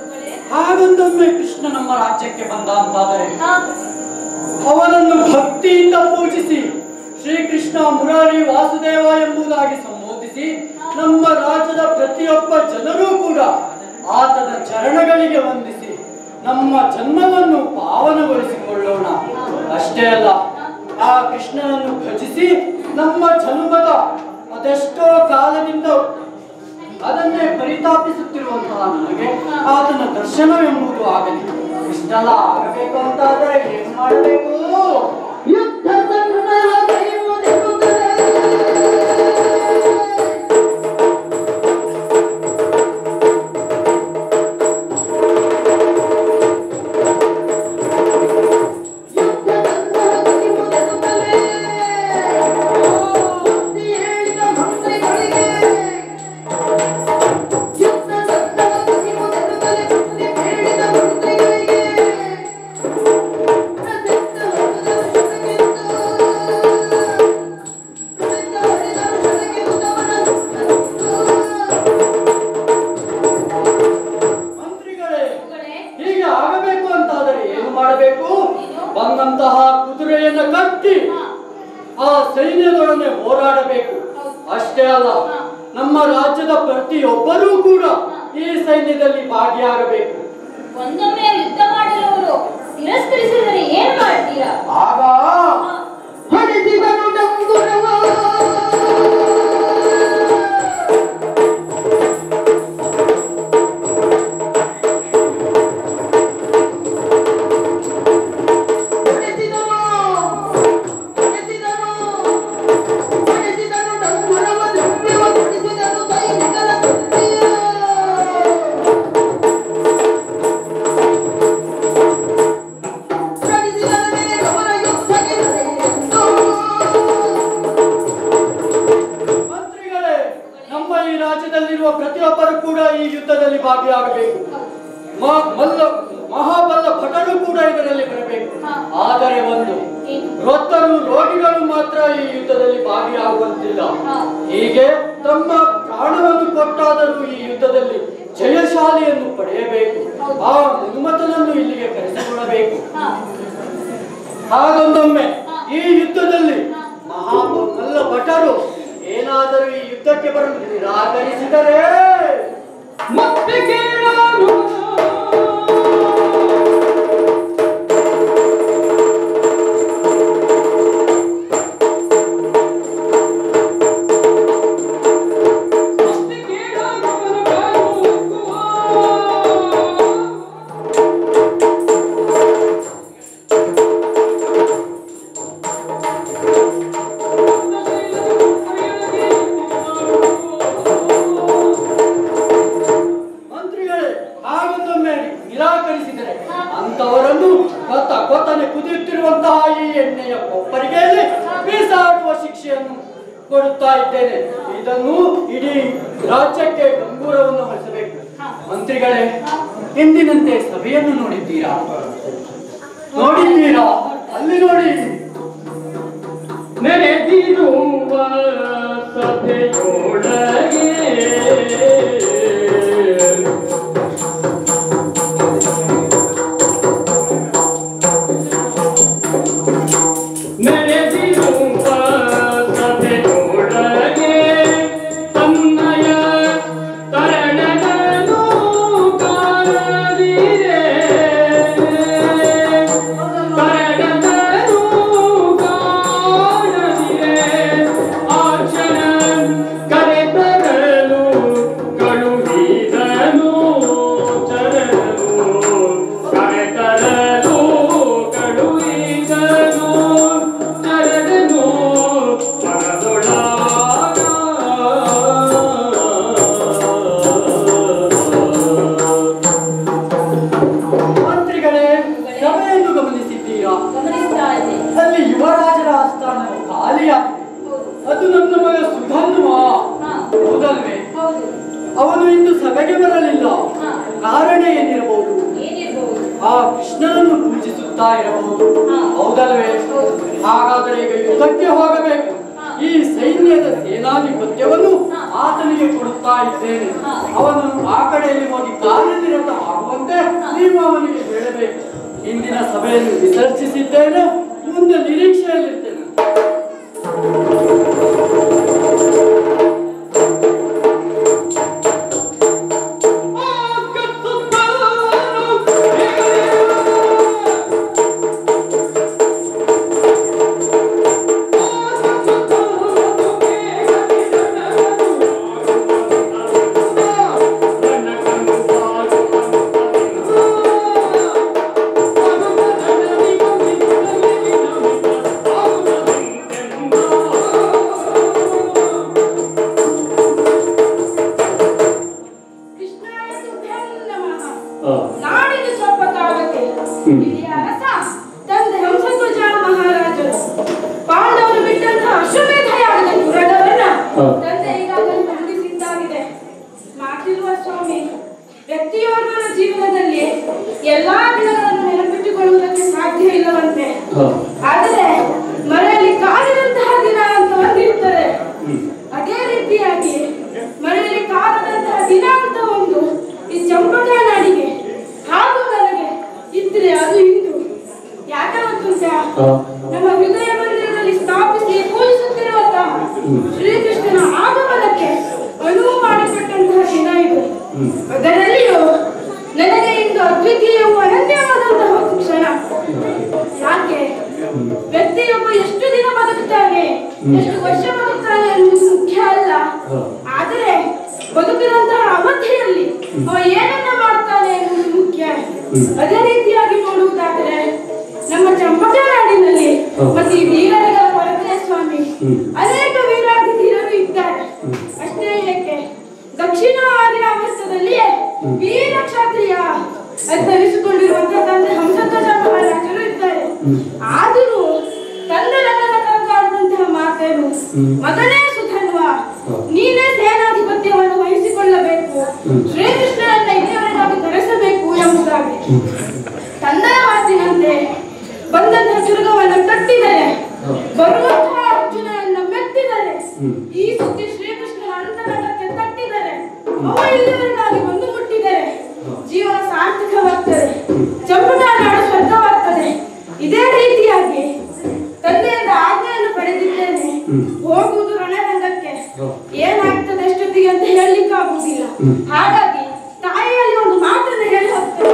ಹಾಗೊಂದೊಮ್ಮೆ ಕೃಷ್ಣ ನಮ್ಮ ರಾಜ್ಯಕ್ಕೆ ಬಂದ ಅಂತಾದರೆ ಹಾ, ಅವನನ್ನು ಭಕ್ತಿಯಿಂದ ಪೂಜಿಸಿ ಶ್ರೀಕೃಷ್ಣ ಮುರಾರಿ ವಾಸುದೇವ ಎಂಬುದಾಗಿ ಸಂಬೋಧಿಸಿ ನಮ್ಮ ರಾಜ್ಯದ ಪ್ರತಿಯೊಬ್ಬ ಜನರೂ ಕೂಡ ಆತನ ಚರಣಗಳಿಗೆ ವಂದಿಸಿ ನಮ್ಮ ಜನ್ಮವನ್ನು ಪಾವನಗೊಳಿಸಿಕೊಳ್ಳೋಣ ಅಷ್ಟೇ ಅಲ್ಲ ಆ ಕೃಷ್ಣನನ್ನು ಭಜಿಸಿ ನಮ್ಮ ಜನ್ಮದ ಅದೆಷ್ಟೋ ಕಾಲದಿಂದ ಅದನ್ನೇ ಪರಿತಾಪಿಸುತ್ತಿರುವಂತಹ ನನಗೆ ಆತನ ದರ್ಶನವೆಂಬುದು ಆಗಲಿ ಇಷ್ಟೆಲ್ಲ ಆಗಬೇಕು ಅಂತಾದರೆ ಏನ್ ಮಾಡಬೇಕು ಯುದ್ಧ ಸಂಗ್ರಹ ಕೈಯುವುದೆಂಬುದೇ. ಯುದ್ಧ ಸಂಗ್ರಹ ಕೈಯುವುದೆಂಬುದೇ. ಬುದ್ಧಿ ಹೇಳಿದ ಮಂತ್ರಿಗಳಿಗೆ ಯುದ್ಧ ಸಂಗ್ರಹ ಕೈಯುವುದೆಂಬುದೇ. ಬುದ್ಧಿ ಹೇಳಿದ ಮಂತ್ರಿಗಳಿಗೆ ಮಂತ್ರಿಗಳೇ ಮಗಳೇ, ಹೀಗೆ ಆಗಬೇಕು ಅಂತಾದರೆ ಏನು ಮಾಡಬೇಕು ಬಂದಂತಹ ಕುದುರೆಯನ್ನು ಕಟ್ಟಿ ಹಾ, ಆ ಸೈನ್ಯದೊಡನೆ ಹೋರಾಡಬೇಕು ಅಷ್ಟೇ ಅಲ್ಲ ನಮ್ಮ ರಾಜ್ಯದ ಪ್ರತಿಯೊಬ್ಬರೂ ಕೂಡ ಈ ಸೈನ್ಯದಲ್ಲಿ ಭಾಗಿಯಾಗಬೇಕು ಒಂದೊಮ್ಮೆ ಯುದ್ಧ ಮಾಡಲು ಅವರು ತಿರಸ್ಕರಿಸಿದರೆ ಏನ್ ಮಾಡ್ತೀರಾ ಆಗ ಹಾ, ಹೊಡೆದಿದನು ಡಂಗುರವ ಹೊಡೆದಿದನು ಹೊಡೆದಿದನು ಹೊಡೆದಿದನು ಡಂಗುರವ ದ್ರವ್ಯವ ಹೊಡೆದಿದನು ಸೈನಿಕರ ಕತ್ತಿಯ ನಡೆಸಿದನು ಮೇಲೆ ಅವರ ಆದರೆ ಒಂದು ಏನು? ವೃತ್ತರು ರೋಗಿಗಳು ಮಾತ್ರ ಈ ಯುದ್ಧದಲ್ಲಿ ಭಾಗಿಯಾಗುವಂತಿಲ್ಲ ಹಾ. ಹೀಗೆ ತಮ್ಮ ಪ್ರಾಣವನ್ನು ಕೊಟ್ಟಾದರೂ ಈ ಯುದ್ಧದಲ್ಲಿ ಜಯಶಾಲಿಯನ್ನು ಪಡೆಯಬೇಕು ಆ ಮನುಮತನನ್ನು ಇಲ್ಲಿಗೆ ಕರೆಸಿಕೊಳ್ಳಬೇಕು ಹಾ. ಹಾಗೊಂದೊಮ್ಮೆ ಈ ಯುದ್ಧದಲ್ಲಿ ಮಹಾಮಲ್ಲ ಭಟರು ಏನಾದರೂ ಈ ಯುದ್ಧಕ್ಕೆ ಬರಲು ನಿರಾಕರಿಸಿದರೆ ಮತ್ತೆ ಕೇಳಲು ಮತ್ತೆ ಕೇಳಲು ಹೋಗುವ. ಮಂತ್ರಿಗಳೇ ಹಾಗೊಂದೊಮ್ಮೆ ನಿರಾಕರಿಸಿದರೆ ಅಂತವರನ್ನು ಕೊತ್ತ ಕೊತ್ತನೆ ಕುದಿಯುತ್ತಿರುವಂತಹ ಈ ಎಣ್ಣೆಯ ಕೊಪ್ಪರಿಗೆ ಬೀಸಾಡುವ ಶಿಕ್ಷೆಯನ್ನು ಕೊಡುತ್ತಾ ಇದ್ದೇನೆ ಇದನ್ನು ಇಡೀ ರಾಜ್ಯಕ್ಕೆ ಗಂಭೀರವನ್ನು ಹೊರಿಸಬೇಕು ಮಂತ್ರಿಗಳೇ ಎಂದಿನಂತೆ ಸಭೆಯನ್ನು ನೋಡಿದ್ದೀರಾ ನೋಡಿದ್ದೀರಾ ಅಲ್ಲಿ ನೋಡಿ ನೆನೆದಿರುವ ಸಭೆಯೊಳಗೆ ನೆನೆದಿರುವ ಸಭೆಯೊಳಗೆ ತನ್ನಯ ತರಣನೂ ಕಾಣದಿರೆ ತರಣನೂ ಕಾಣದಿರೆ ಆಚರ ಕರೆತರಲು ಕಳುಹಿದನು ಚರಣನು ಕರೆತರಲು ಕಳುಹಿದನು ಚರಣನು ಮನದೊಳಗ ಮಂತ್ರಿಗಳೇ ಸಭೆಯನ್ನು ಗಮನಿಸಿದ್ದೀರಾ ಗಮನಿಸ್ತಾ ಇದ್ದೆ ಅಲ್ಲಿ ಯುವರಾಜರ ಆಸ್ಥಾನವು ಖಾಲಿಯಾಗಿದೆ ಅದು ನನ್ನ ಮಗ ಸುಧನ್ವ ಹಾ. ಹೌದಲ್ವೇ ಹೌದು ಅವನು ಇಂದು ಸಭೆಗೆ ಬರಲಿಲ್ಲ ಹಾ. ಕಾರಣ ಏನಿರಬಹುದು ಏನಿರ್ಬೋದು ಆ ಕೃಷ್ಣನನ್ನು ಪೂಜಿಸುತ್ತಾ ಇರಬಹುದು ಹಾ. ಹೌದಲ್ವೇ ಹೌದು. ಹಾಗಾದರೆ ಈಗ ಯುದ್ಧಕ್ಕೆ ಹೋಗಬೇಕು ಹಾ. ಈ ಸೈನ್ಯದ ಸೇನಾಧಿಪತ್ಯವನ್ನು ಹಾ. ಆತನಿಗೆ ಕೊಡುತ್ತಾ ಇದ್ದೇನೆ ಹಾ. ಅವನು ಆ ಕಡೆಯಲ್ಲಿ ಹೋಗಿ ಕಾರ್ಯನಿರತ ಆಗುವಂತೆ ಹಾ. ನೀವು ಅವನಿಗೆ ಹೇಳಬೇಕು ಇಂದಿನ ಸಭೆಯನ್ನು ವಿಸರ್ಜಿಸಿದ್ದೇನೆ ಮುಂದೆ ನಿರೀಕ್ಷೆಯಲ್ಲಿರ್ತೇನೆ ಕೃಷ್ಣಾಯ ತುಭ್ಯಂ ನಮಃ. ನಾಡಿದು ಸ್ವಲ್ಪಕ್ಕಾಗತ್ತೆ ಇಲ್ಲಿಯ ಅರಸ ತಂದೆ ಹಂಸಧ್ವಜ ಮಹಾರಾಜರು ಪಾಂಡವರು ಬಿಟ್ಟಂತಹ ಅಶ್ವಮೇಧ ಯಾಗದ ದುರಗವನ್ನ ತಂದೆ ಈಗಾಗಲೇ ಮುಗಿಸಿದ್ದಾಗಿದೆ ಮಾತಿರುವ ಸ್ವಾಮಿ ವ್ಯಕ್ತಿಯೋರ್ವನ ಜೀವನದಲ್ಲಿ ಎಲ್ಲಾ ದಿನಗಳನ್ನು ನೆನಪಿಟ್ಟುಕೊಳ್ಳುವುದಕ್ಕೆ ಸಾಧ್ಯ ಇಲ್ಲವಂತೆ ಆದರೆ ಮನೆಯಲ್ಲಿ ಕಾಲಿನಂತಹ ದಿನ ಅಂತ ಒಂದಿರುತ್ತದೆ ಅದೇ ರೀತಿಯಾಗಿ ಮನೆಯಲ್ಲಿ ಕಾಲದಂತಹ ದಿನ ಅಂತ ಒಂದು ಈ ಚಂಪಕ ನಾಡಿಗೆ ಹಾಗೂ ನನಗೆ ಇದ್ರೆ ಅದು ಇಂದು ಯಾಕೆ ಗೊತ್ತುಂಟಾ ನಮ್ಮ ಹೃದಯ ಮಂದಿರದಲ್ಲಿ ಸ್ಥಾಪಿಸಿ ಪೂಜಿಸುತ್ತಿರುವಂತಹ ಶ್ರೀಕೃಷ್ಣನ ಆಗಮನಕ್ಕೆ ಅನುವು ಮಾಡಿಕೊಟ್ಟಂತಹ ದಿನ ಇದು ಅದರಲ್ಲಿಯೂ ನನಗೆ ಇಂದು ಅದ್ವಿತೀಯವು ಅನನ್ಯವಾದಂತಹ ಒಂದು ಕ್ಷಣ ಯಾಕೆ ವ್ಯಕ್ತಿಯೊಬ್ಬ ಎಷ್ಟು ದಿನ ಬದುಕುತ್ತಾನೆ ಎಷ್ಟು ವರ್ಷ ಬದುಕುತ್ತಾನೆ ಅನ್ನುವುದು ಮುಖ್ಯ ಅಲ್ಲ ಆದರೆ ಬದುಕಿದಂತಹ ಅವಧಿಯಲ್ಲಿ ಅವ ಏನನ್ನ ಮಾಡ್ತಾನೆ ಎನ್ನುವುದು ಮುಖ್ಯ ಅದೇ ರೀತಿಯಾಗಿ ನೋಡುವುದಾದರೆ ನಮ್ಮ ಚಂಪಕನಾಡಿನಲ್ಲಿ ಮತ್ತೆ ಈ ವೀರರ ಪರಮಯ ಸ್ವಾಮಿ ಅನೇಕ ವೀರಾದಿ ಧೀರರು ಇದ್ದಾರೆ ಅಷ್ಟೇ ಏಕೆ ದಕ್ಷಿಣ ಆರ್ಯಾವರ್ತದಲ್ಲಿಯೇ ವೀರ ಕ್ಷತ್ರಿಯ ಅರ್ಥವಿಸಿಕೊಂಡಿರುವಂತಹ ತಂದೆ ಹಂಸಧ್ವಜ ಮಹಾರಾಜರು ಇದ್ದಾರೆ ಆದರೂ ತಂದೆ ನನ್ನ ಕರೆದಾಡಿದಂತಹ ಮಾತೇನು ಮಗನೇ ಸುಧನ್ವ ನೀನೇ ಸೇನಾಧಿಪತ್ಯವನ್ನು ವಹಿಸಿಕೊಳ್ಳಬೇಕು ಶ್ರೀಕೃಷ್ಣನನ್ನ ಇಲ್ಲಿಯವರೆಗಾಗಿ ಕರೆಸಬೇಕು ಎಂಬುದಾಗಿ ತಂದೆಯ ಮಾತಿನಂತೆ ಬಂದಂತಹ ಚುರುಕ ಹೋಗುವುದು ರಣರಂಗಕ್ಕೆ ಹ. ಏನಾಗ್ತದೆ ಎಷ್ಟೊತ್ತಿಗೆ ಅಂತ ಹೇಳಲಿಕ್ಕೆ ಆಗುದಿಲ್ಲ ಹ್ಮ್. ಹಾಗಾಗಿ ತಾಯಿಯಲ್ಲಿ ಒಂದು ಮಾತನ್ನು ಹೇಳಿ ಹೋಗ್ತೇನೆ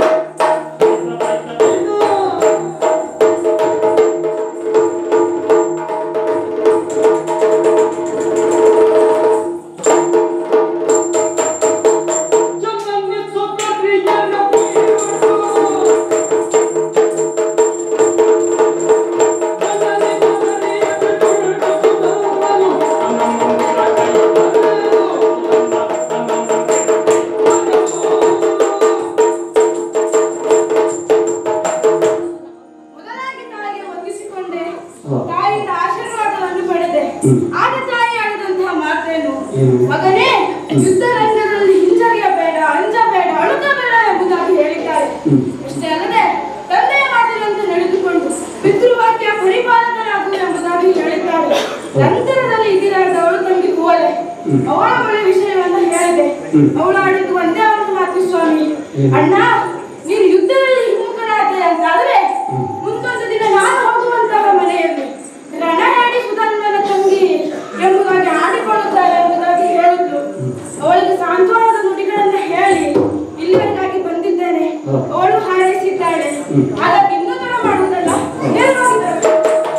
ಮೊದಲಾಗಿ ತಾಯಿಗೆ ಒಗ್ಗಿಸಿಕೊಂಡೆ ಹ. ತಾಯಿಯಿಂದ ಆಶೀರ್ವಾದವನ್ನು ಪಡೆದೆ ಹ್ಮ್. ಆಗ ತಾಯಿ ಆಡಿದಂತಹ ಮಾತೇನು ಏನು? ಮಗನೇ ಯುದ್ಧ ರಂಗದಲ್ಲಿ ಹಿಂಜರಿಯಬೇಡ ಅಂಜಬೇಡ ಅಳುಕಬೇಡ ಎಂಬುದಾಗಿ ಹೇಳಿದ್ದಾರೆ ಹ್ಮ್. ಅಷ್ಟೇ ಅಲ್ಲದೆ ತಂದೆಯ ಮಾತಿನಂತೆ ನಡೆದುಕೊಂಡು ಪಿತೃವಾಕ್ಯ ಪರಿಪಾಲಕರಾಗು ಎಂಬುದಾಗಿ ಹೇಳಿದ್ದಾರೆ ನಂತರದಲ್ಲಿ ಇದಿರಾದ ಅವಳು ತಂಗಿ ಕೂವಲೆ ಹ್ಮ್. ಅವಳ ಬಳಿ ವಿಷಯವನ್ನು ಹೇಳಿದೆ ಹ್ಮ್. ಅವಳು ಆಡಿದ್ದು ಒಂದೇ ಒಂದು ಮಾತು ಸ್ವಾಮಿ ಏನು? ಅಣ್ಣ ನೀನು ಯುದ್ಧದಲ್ಲಿ ಹಿಮ್ಮುಖನಾದೆ ಅಂತಾದ್ರೆ ಹ್ಮ್. ಮುಂದೊಂದು ದಿನ ನಾನು ಹೋಗುವಂತಹ ಮನೆಯಲ್ಲಿ ರಣಹೇಡಿ ಸುಧನ್ವನ ತಂಗಿ ಎಂಬುದಾಗಿ ಆಡಿಕೊಳ್ಳುತ್ತಾರೆ ಎಂಬುದಾಗಿ ಹೇಳಿದ್ರು ಅವಳಿಗೆ ಸಾಂತ್ವನದ ನುಡಿಗಳನ್ನ ಹೇಳಿ ಇಲ್ಲಿವರೆಗಾಗಿ ಬಂದಿದ್ದೇನೆ ಹ. ಅವಳು ಹಾರೈಸಿದ್ದಾಳೆ ಹ್ಮ್. ಹಾಗಾಗಿ ಇನ್ನೂ ತಡ ಮಾಡುವುದಲ್ಲ ನೇರವಾಗಿ ಬರಬೇಕು.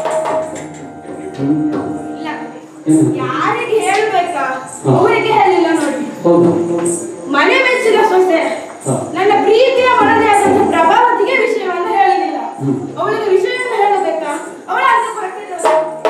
ಇಲ್ಲ ಏನು? ಯಾರಿಗೆ ಹೇಳ್ಬೇಕಾ ಹ. ಅವರಿಗೆ ಹೇಳಿಲ್ಲ ನೋಡಿ ಹೌದು ಮನೆ ಮೆಚ್ಚಿದ ಸೊಸೆ ಹ. ನನ್ನ ಪ್ರೀತಿಯ ಮನದೇ ಆದಂತ ಪ್ರಭಾವತಿಗೆ ವಿಷಯವನ್ನು ಹೇಳಲಿಲ್ಲ ಹ್ಮ್. ಅವಳಿಗೆ ವಿಷಯವನ್ನು ಹೇಳಬೇಕಾ ಅವಳ ಅಂತ ಬರ್ತಿದ್ದಾಳೆ.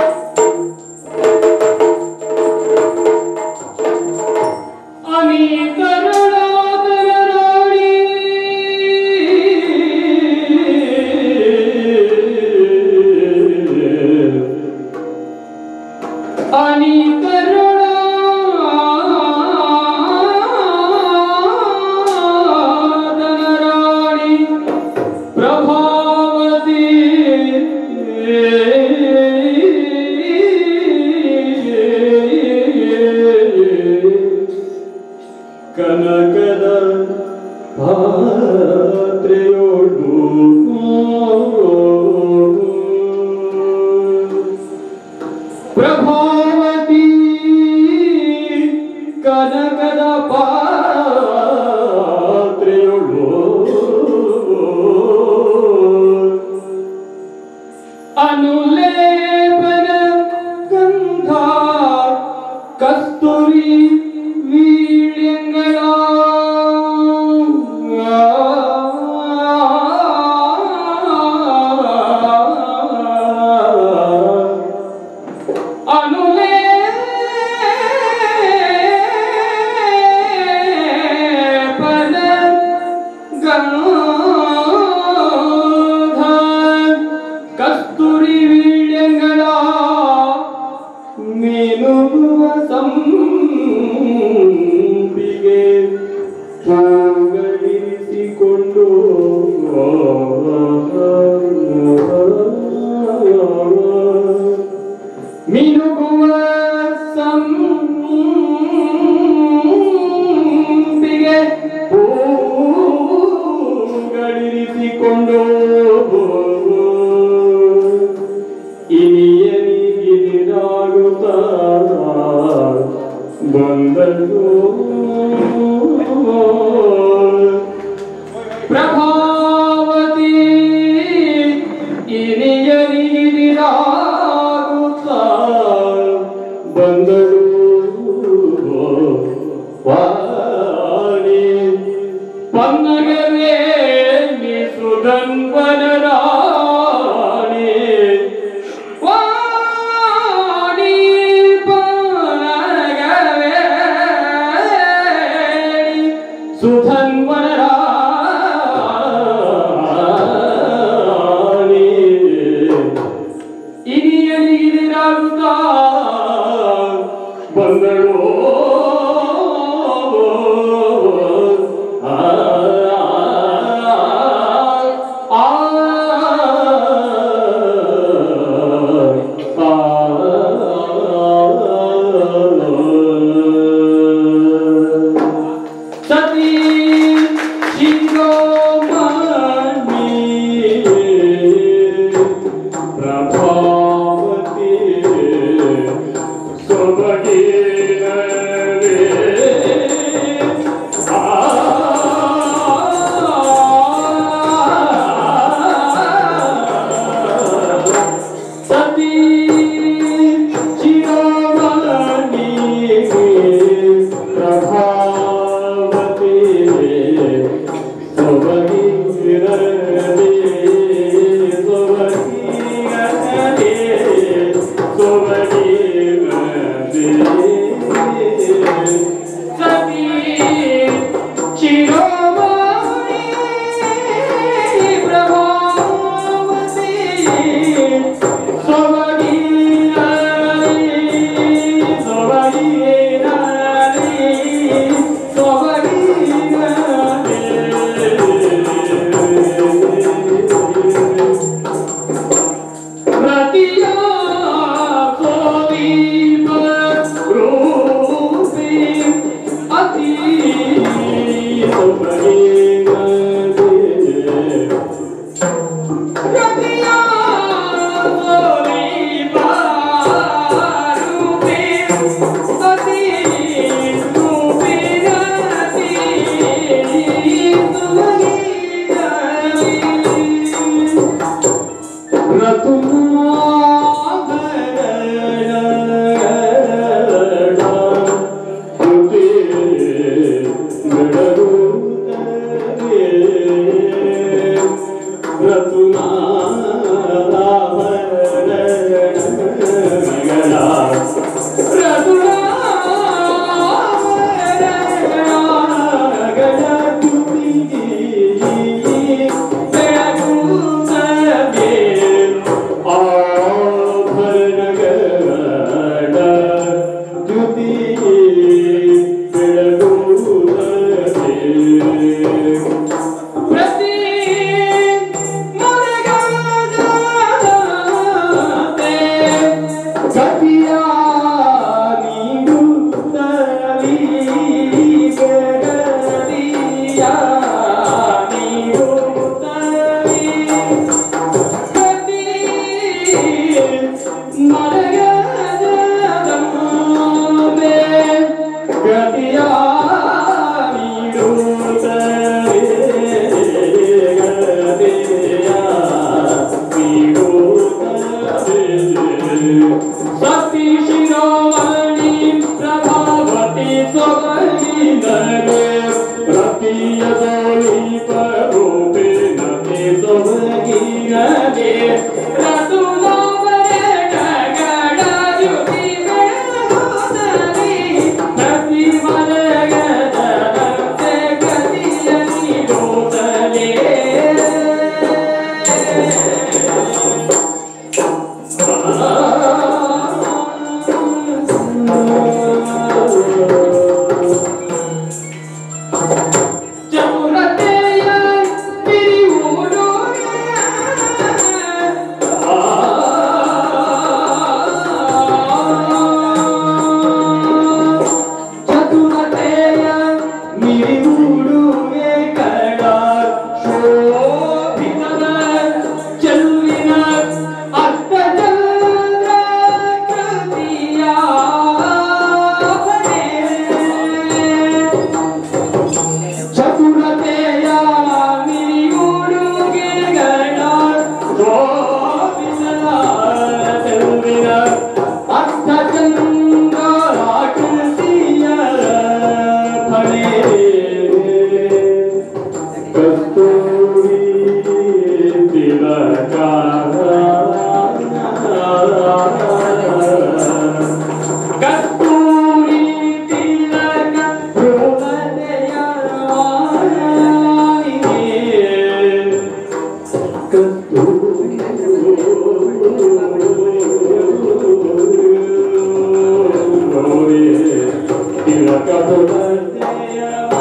ಪ್ರಭಾವತಿ ಕನಕದ ಪಾತ್ರೆಯೋಡು ಪ್ರಭಾವತಿ ಕನಕದ ಪಾತ್ರೆಯೋಡು ಅನುಲೇಪನ ಗಂಧ ಕಸ್ತೂರಿ ವೀಳ್ಯಂಗಳ ಅನುಲೇಪನ ಗಂಧ ಕಸ್ತೂರಿ ವೀಳ್ಯಂಗಳ ಮೀನುಗುವ ಸಂಪಿಗೆ ಹೂಗಳಿರಿಸಿಕೊಂಡು ಮಿನುಗುವ ಸಂಪಿಗೆ ಹೂಗಳಿರಿಸಿಕೊಂಡು ಇನಿಯ ನೀಗಿರಾಗುತ್ತ ಬಂದಳು ಪ್ರಭಾವತಿ ಇನಿಯ ನೀರಿರಾಗುತ್ತ ಬಂದಳು ವಾಣಿ ಪನ್ನಗವೇ ಸುಧನ್ವನ ರಾಣಿ ವಾಣಿ ಪನ್ನಗವೇ ಸುಧನ್ವನ ರಾಣಿ ಇನಿಯಲಿಗಿರಾಗುತ್ತ ಬಂದಳು ಆ, ಆ, ಆ, ಸತಿ ಶಿರೋಮಣಿ ಪ್ರಭಾವತಿ ಸತಿ ಶಿರೋಮಣಿ ಪ್ರಭಾವತಿ ಸೊಬಗಿನಗೆ ಪ್ರತಿಯ ದೋಳಿಪ ರೂಪಿನಗೆ ಸೊಬಗಿನಗೆ ರತುಲೋಬರೆ ಗಗಡ ಯುತಿ ಬೆಳಗುತ್ತಲಿ ಪ್ರತಿ ಮಲಗದ ಗತಿಯಲ್ಲಿ ಗೋತಲೇ ಚೌರತೆಯ ಪಿರಿಯುವುದು ಚತುರತೆಯ ಮಿರಿಯುಡುಗೆ ಕಡ ಶೋಭಿತದ ಚೆಲುವಿನ ಅರ್ಥಚಂದ್ರ ಕೃತಿಯ ಚತುರತೆಯ ಮಿರಿಯುಡುಗೆಗಳ ಶೋಭಿತದ ಚೆಲುವಿನ ಅರ್ಥಚಂದ್ರ ಕೃತಿಯ ಫಲೇ ಕಸ್ತೂರಿ ತಿಲಕ ಕಸ್ತೂರಿ ತಿಲಕ ಹೃದಯ ಕಸ್ತೂರಿ ತಿಲಕ ಹೃದಯ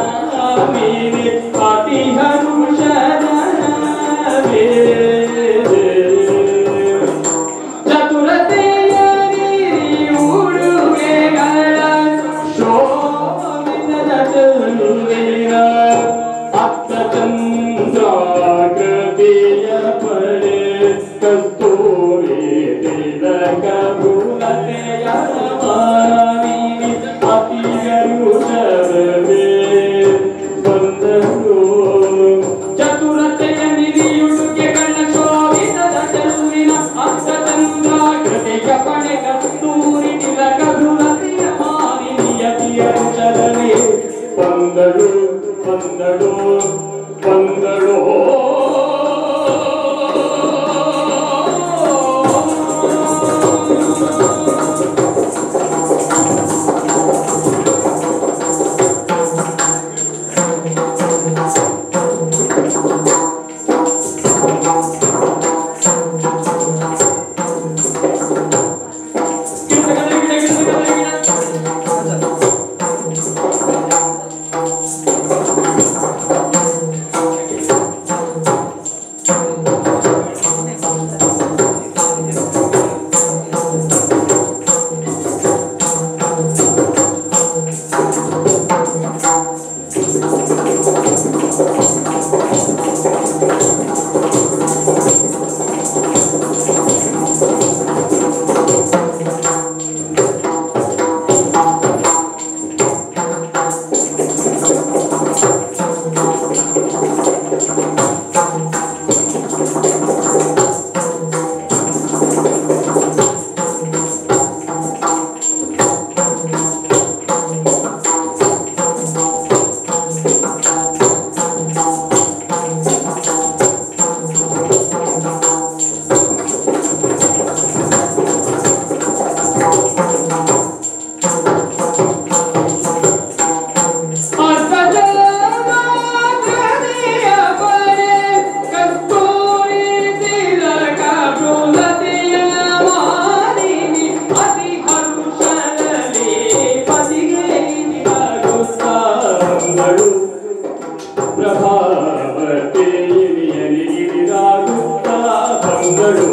ಅತಿ ಹರುಷರವೇ ಚತುರತೆಯ ಉಡುಗೆಗಳ ಶೋಭಿತದ ಚೆಲುವಿನ ಅತ್ತ ಚಂದ್ರಾಕೃತಿಯ ಪಡೆ ಕಸ್ತೂರಿ ತಿಲಕ ಭೂಲತೆಯ ಮಾನಿನಿ ಅತಿ ಹರುಷರವೇ ಬಂದರು ಚತುರತೆಯ ಮಿರಿಯುಡುಗೆ ಕಣ್ಣ ಶೋಭಿತದ ಚೆಲುವಿನ ಅತ್ತ ಚಂದ್ರಾಕೃತಿಯ ಪಡೆ ಕಸ್ತೂರಿ ತಿಲಕ ಭೂಲತೆಯ ಮಾನಿನಿಯತಿಯ ಚಲನೆ ಬಂದಳು ಬಂದಳು ಬಂದಳು ಗಿಡ ಬಂದಳು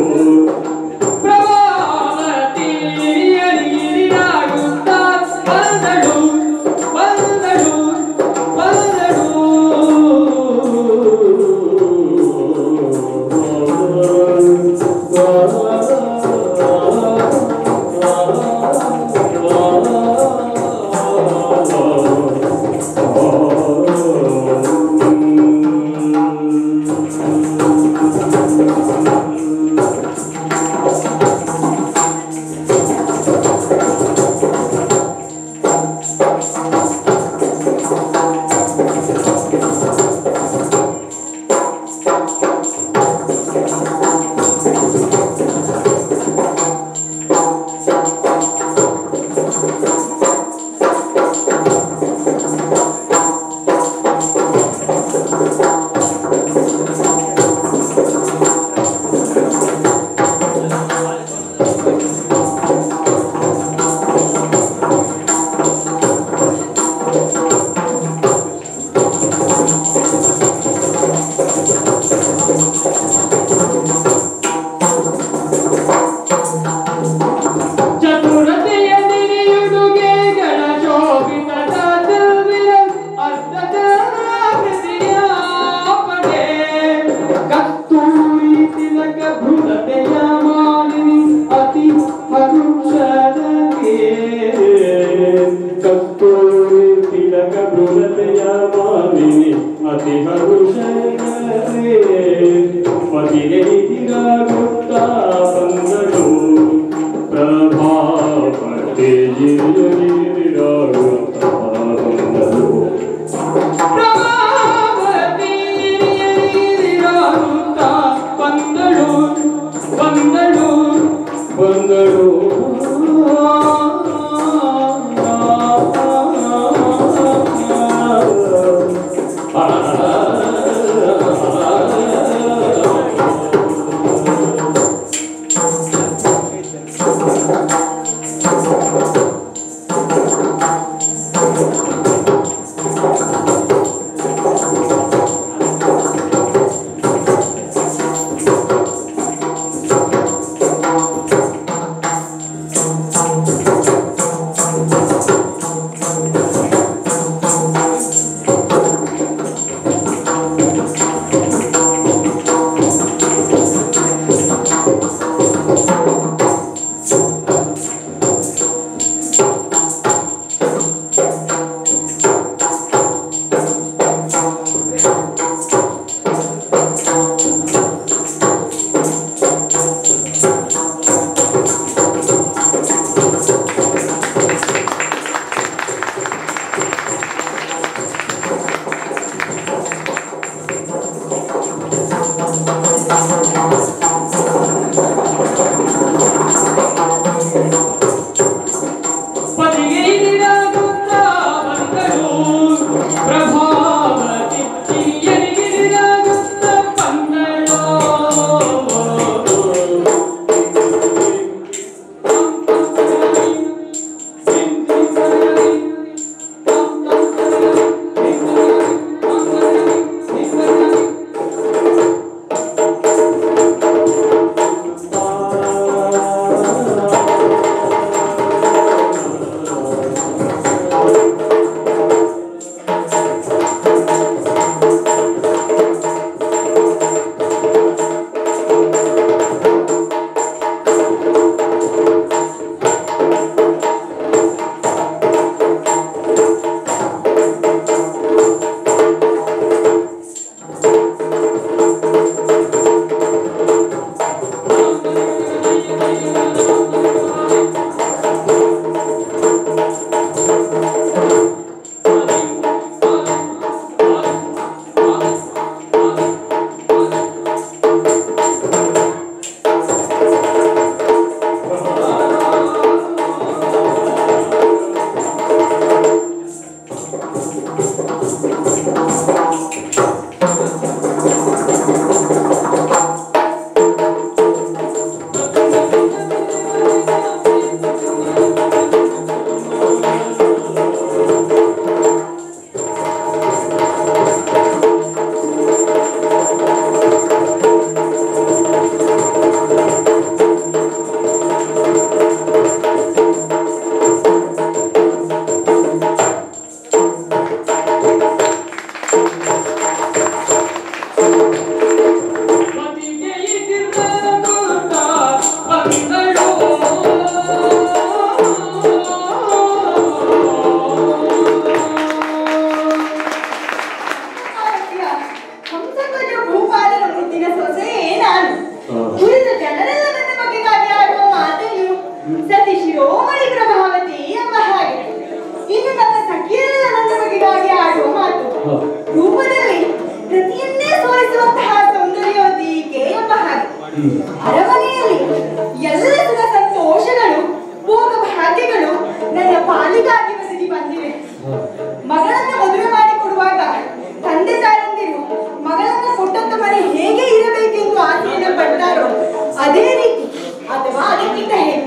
ಪ್ರಭಾವತಿ ನೀರಾಡುತ್ತ ಬಂದಳು ಬಂದಳು ಬಂದಳು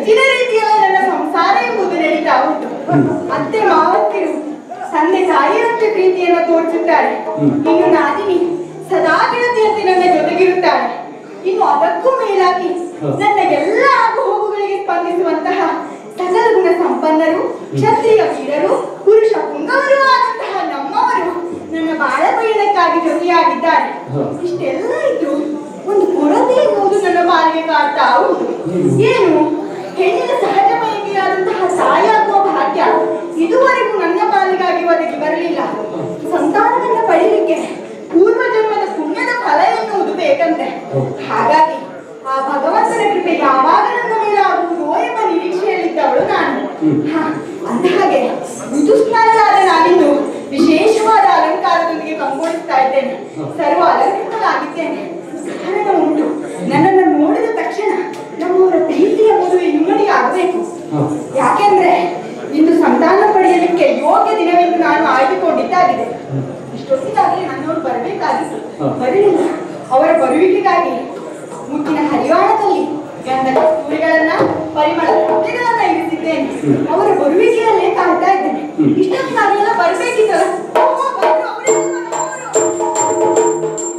ಮೆಚ್ಚಿನ ರೀತಿಯಲ್ಲಿ ನನ್ನ ಸಂಸಾರ ಎಂಬುದು ನಡೀತಾ ಉಂಟು ಅತ್ತೆ ಮಾವತ್ತಿರು ತಂದೆ ತಾಯಿಯಂತೆ ಪ್ರೀತಿಯನ್ನು ತೋರಿಸುತ್ತಾರೆ ಇನ್ನು ನಾದಿನಿ ಸದಾ ಗೆಳತಿಯಂತೆ ನನ್ನ ಜೊತೆಗಿರುತ್ತಾಳೆ ಇನ್ನು ಅದಕ್ಕೂ ಮೇಲಾಗಿ ನನ್ನ ಎಲ್ಲ ಆಗು ಹೋಗುಗಳಿಗೆ ಸ್ಪಂದಿಸುವಂತಹ ಸಕಲ ಗುಣ ಸಂಪನ್ನರು ಕ್ಷತ್ರಿಯ ವೀರರು ಪುರುಷ ಪುಂಗವರು ಆದಂತಹ ನಮ್ಮವರು ನನ್ನ ಬಾಳ ಬಯಲಕ್ಕಾಗಿ ಜೊತೆಯಾಗಿದ್ದಾರೆ ಇಷ್ಟೆಲ್ಲ ಇದ್ದು ಒಂದು ಕೊರತೆ ಎನ್ನುವುದು ನನ್ನ ಬಾಳಿಗೆ ಕಾಡ್ತಾ ಉಂಟು ಏನು ಹೆಣ್ಣಿನ ಸಹಜ ಬಯಕೆಯಾದಂತಹ ತಾಯಿಯಾಗುವ ಭಾಗ್ಯ ಇದುವರೆಗೂ ನನ್ನ ಪಾಲಿಗಾಗಿ ಒದಗಿ ಬರಲಿಲ್ಲ ಸಂತಾನವನ್ನ ಪಡೀಲಿಕ್ಕೆ ಪೂರ್ವ ಜನ್ಮದ ಪುಣ್ಯದ ಫಲ ಎನ್ನುವುದು ಬೇಕಂತೆ ಹಾಗಾಗಿ ಆ ಭಗವಂತನ ಕೃಪೆ ಯಾವಾಗ ನನ್ನ ಮೇಲೆ ಆಗುವುದೋ ಎಂಬ ನಿರೀಕ್ಷೆಯಲ್ಲಿದ್ದವಳು ನಾನು ಹ, ಅಂದ ಹಾಗೆ ಋತುಸ್ನಾನರಾದ ನಾನಿಂದು ವಿಶೇಷವಾದ ಅಲಂಕಾರದೊಂದಿಗೆ ಕಂಗೊಳಿಸ್ತಾ ಇದ್ದೇನೆ ಸರ್ವ ಅಲಂಕೃತನಾಗಿದ್ದೇನೆ ಕಾರಣ ಉಂಟು ನನ್ನನ್ನು ನೋಡಿದ ತಕ್ಷಣ ನಮ್ಮವರ ಪ್ರೀತಿಯ ಮದುವೆ ಇಮ್ಮಡಿ ಆಗಬೇಕು ಯಾಕೆಂದ್ರೆ ಇಂದು ಸಂತಾನ ಪಡೆಯಲಿಕ್ಕೆ ಯೋಗ್ಯ ದಿನವೆಂದು ನಾನು ಆಯ್ದುಕೊಂಡಿದ್ದಾಗಿದೆ ಇಷ್ಟೊತ್ತಿಗಾಗಲೇ ನನ್ನವರು ಬರಬೇಕಾಗಿತ್ತು ಬರಲಿಲ್ಲ ಅವರ ಬರುವಿಕೆಗಾಗಿ ಮುತ್ತಿನ ಹರಿವಾಣದಲ್ಲಿ ಗಂಧ ಕಸ್ತೂರಿಗಳನ್ನ ಪರಿಮಳ ದ್ರವ್ಯಗಳನ್ನ ಇರಿಸಿದ್ದೇನೆ ಅವರ ಬರುವಿಕೆಯಲ್ಲೇ ಕಾಯ್ತಾ ಇದ್ದೇನೆ ಇಷ್ಟೊತ್ತಿಗಾಗಲೆಲ್ಲ ಬರ್ಬೇಕಿತ್ತಲ್ಲ ಓ, ಬಂದ್ರು, ಅವರೇ ನಮ್ಮವರು.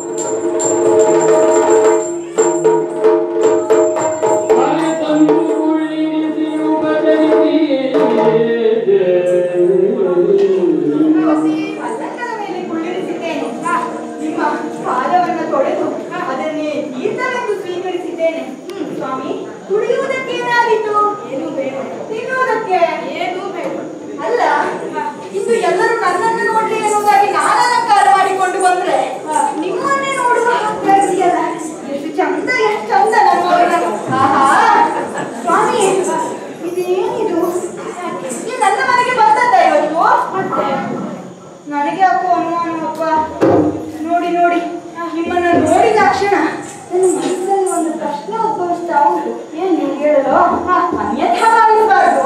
ಪಲ್ಲಕ್ಕದ ಮೇಲೆ ಕುಳ್ಳಿರಿಸಿದ್ದೇನೆ ನಿಮ್ಮ ಪಾದವನ್ನ ತೊಳೆದು ಅದನ್ನೇ ತೀರ್ಥವೆಂದು ಸ್ವೀಕರಿಸಿದ್ದೇನೆ ಹ್ಮ್, ಸ್ವಾಮಿ ಕುಡಿಯುವುದಕ್ಕೆ ಏನಾದೀತು ಏನು ಬೇಡ ತಿನ್ನುವುದಕ್ಕೆ ಏನು ಬೇಡ ಅಲ್ಲ ಇಂದು ಎಲ್ಲರೂ ನನ್ನನ್ನು ನೋಡ್ಲಿ ಎನ್ನುವುದಾಗಿ ನಾನು ಅಲಂಕಾರ ಮಾಡಿಕೊಂಡು ಬಂದ್ರೆ ನಿಮ್ಮನ್ನೇ ನೋಡುವ ಹಾಗಾಗಿದೆಯಲ್ಲ ಎಷ್ಟು ಚಂದ ಎಷ್ಟು ಚಂದ ನಮ್ಮವರ ಆಹಾ ಸ್ವಾಮಿ ಇದೇನಿದು ಈ ನನ್ನ ಮನೆಗೆ ಬಂದದ್ದ ಇವತ್ತು ಮತ್ತೆ ನನಗೆ ಯಾಕೋ ಅನುಮಾನಪ್ಪ ನೋಡಿ ನೋಡಿ ನಿಮ್ಮನ್ನ ನೋಡಿದ ತಕ್ಷಣ ನನ್ನ ಮನಸ್ಸಲ್ಲಿ ಒಂದು ಪ್ರಶ್ನೆ ಉದ್ಭವಿಸ್ತಾ ಉಂಟು ಏನ್ ನೀವು ಹೇಳಲು ಹ, ಅನ್ಯಥಾ ಭಾವಿಸಬಾರ್ದು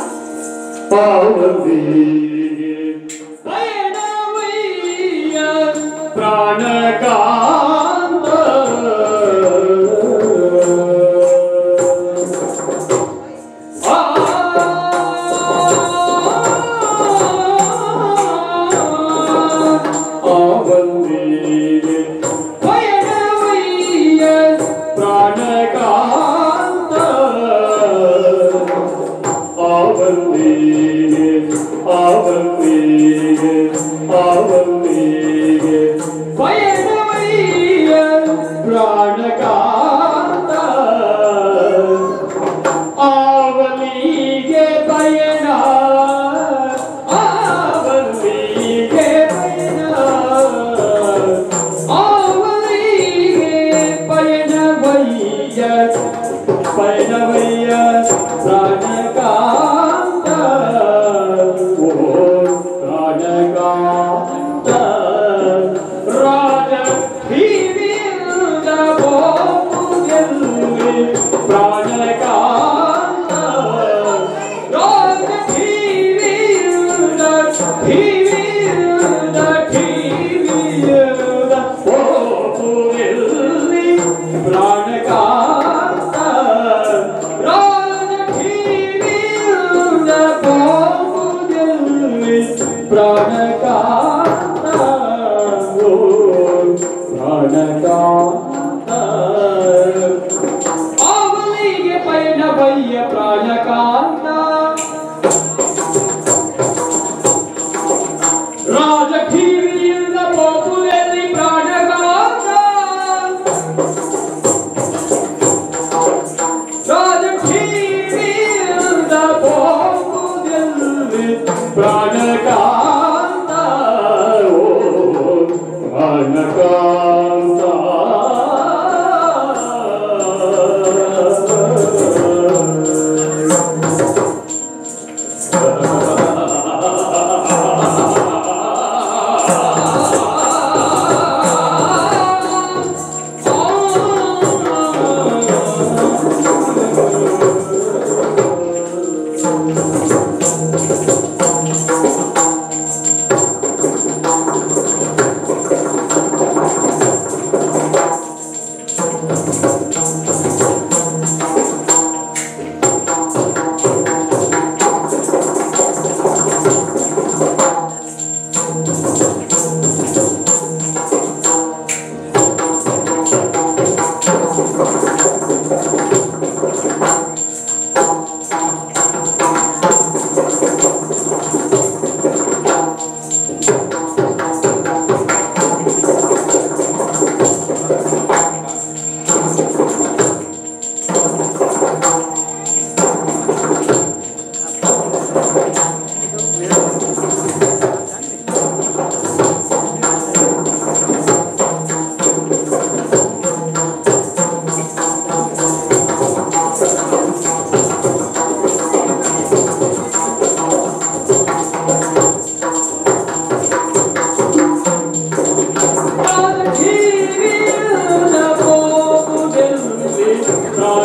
ಆವಲಿಗೆ ಪಯಣ ಆವಲಿಗೆ ಪಯಣ ಆವಲಿಗೆ ಪಯಣವಯ್ಯ ಪಯಣವಯ್ಯ ಪ್ರಾಣಕಾಂತ ಓ ಪ್ರಾಣಕಾಂತ ರಾಜ ಹೀವಿಂದ ಬೋಮುಗೆಲ್ಲಿ ಪ್ರಾಣಕಾಂತ ರಾಜ ಹೀವಿಂದ ಹೀವಿಂದ ಹೀವಿಂದ ಬೋಮುಗೆಲ್ಲಿ ಪ್ರಾಣಕಾಂತ ರಾಜ ಹೀವಿಂದ ಬೋಮುಗೆಲ್ಲಿ ಪ್ರಾಣಕಾಂತ ಓ ಪ್ರಾಣಕಾಂತ ಅವನಿಗೆ ಪಯಣವಯ್ಯ ಪ್ರಾಣಕಾಂತ ರಾಜಕೀಯದಿಂದ ಬೋಪುಲೆಲ್ಲಿ ಪ್ರಾಣಕಾಂತ ರಾಜಕೀಯದಿಂದ ಬೋಪುಲೆಲ್ಲಿ ಪ್ರಾಣಕಾಂತ ಓ ಪ್ರಾಣಕಾಂತ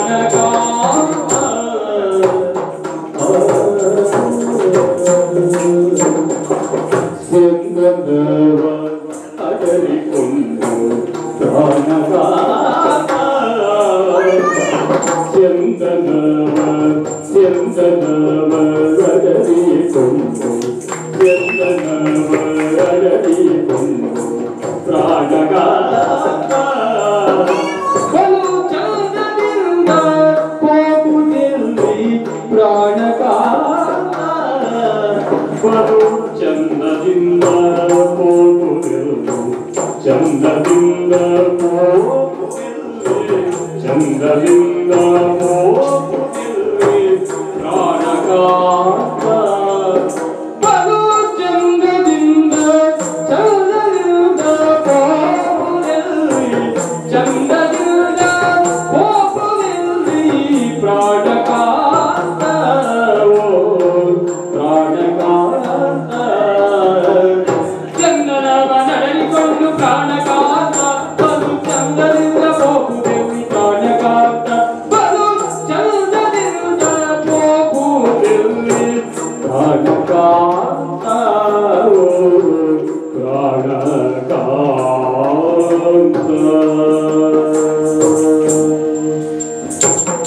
ಚಂದದಿಂದ ಚಂದದಿಂದ ಚಂದದಿಂದ ಪ್ರಾಣಕಾಂತ ಬಲು ಚಂದದಿಂದ ಚಂದದಿಂದ ಪೋಪುರಲ್ಲಿ ಚಂದದಿಂದ ಪೋಪುರಲ್ಲಿ ಪ್ರಾಣಕಾಂತ ಓ ಪ್ರಾಣಕಾಂತ ಚಂದನವ ನಡೆದುಕೊಂಡು ಪ್ರಾಣಕಾಂತ ಬಲು ಚಂದದಿಂದ ಪೋಪುರಲ್ಲಿ ಪ್ರಾಣಕಾಂತ ಬಲು ಚಂದದಿಂದ ಪೋಪುರಲ್ಲಿ ಪ್ರಾಣಕಾಂತ ಓ ಪ್ರಾಣಕಾಂತ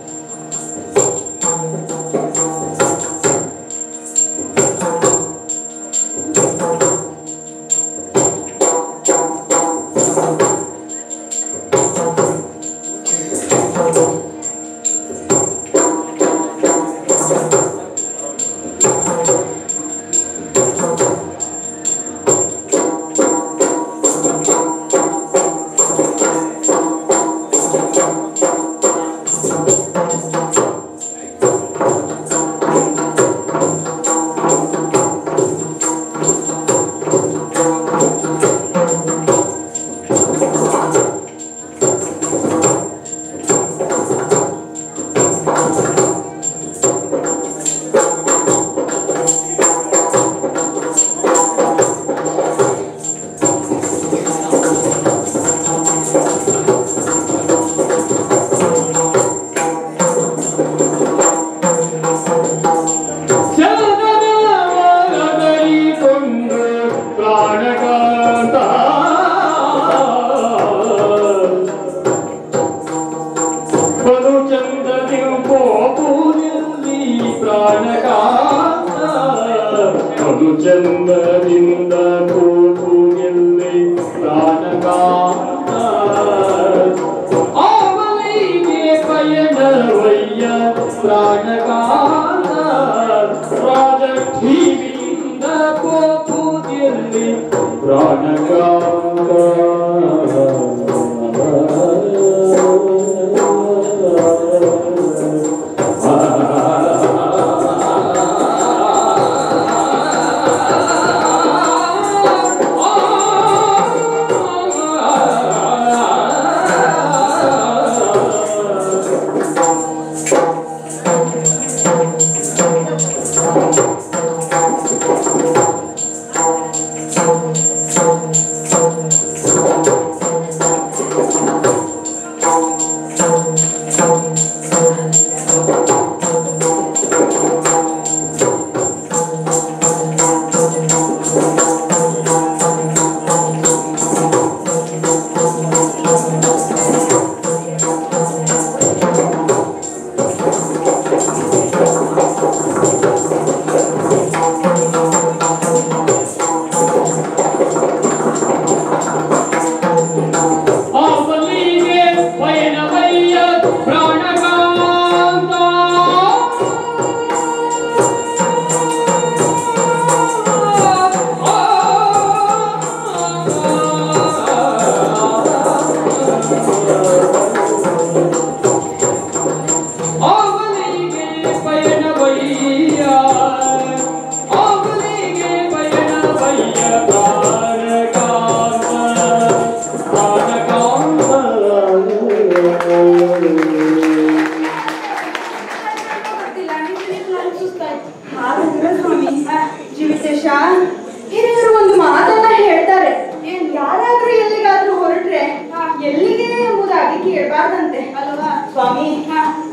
ಚಂದನವನದರಿಕೊಂಡು ಪ್ರಾಣಕಾಂತ ಬಲು ಚಂದದಿ ಪೋಪುರಲ್ಲಿ ಪ್ರಾಣಕಾಂತ ಬಲು ಚಂದದಿಂದ ಪೋಪುರಲ್ಲಿ ಪ್ರಾಣಕಾಂತ ಆವಲಿಗೆ ಪಯಣವಯ್ಯ ಪ್ರಾಣಕಾಂತ ರಾಜಠೀವಿಯಿಂದ ಪೋಪುದಲ್ಲಿ ಪ್ರಾಣಕಾಂತ Thank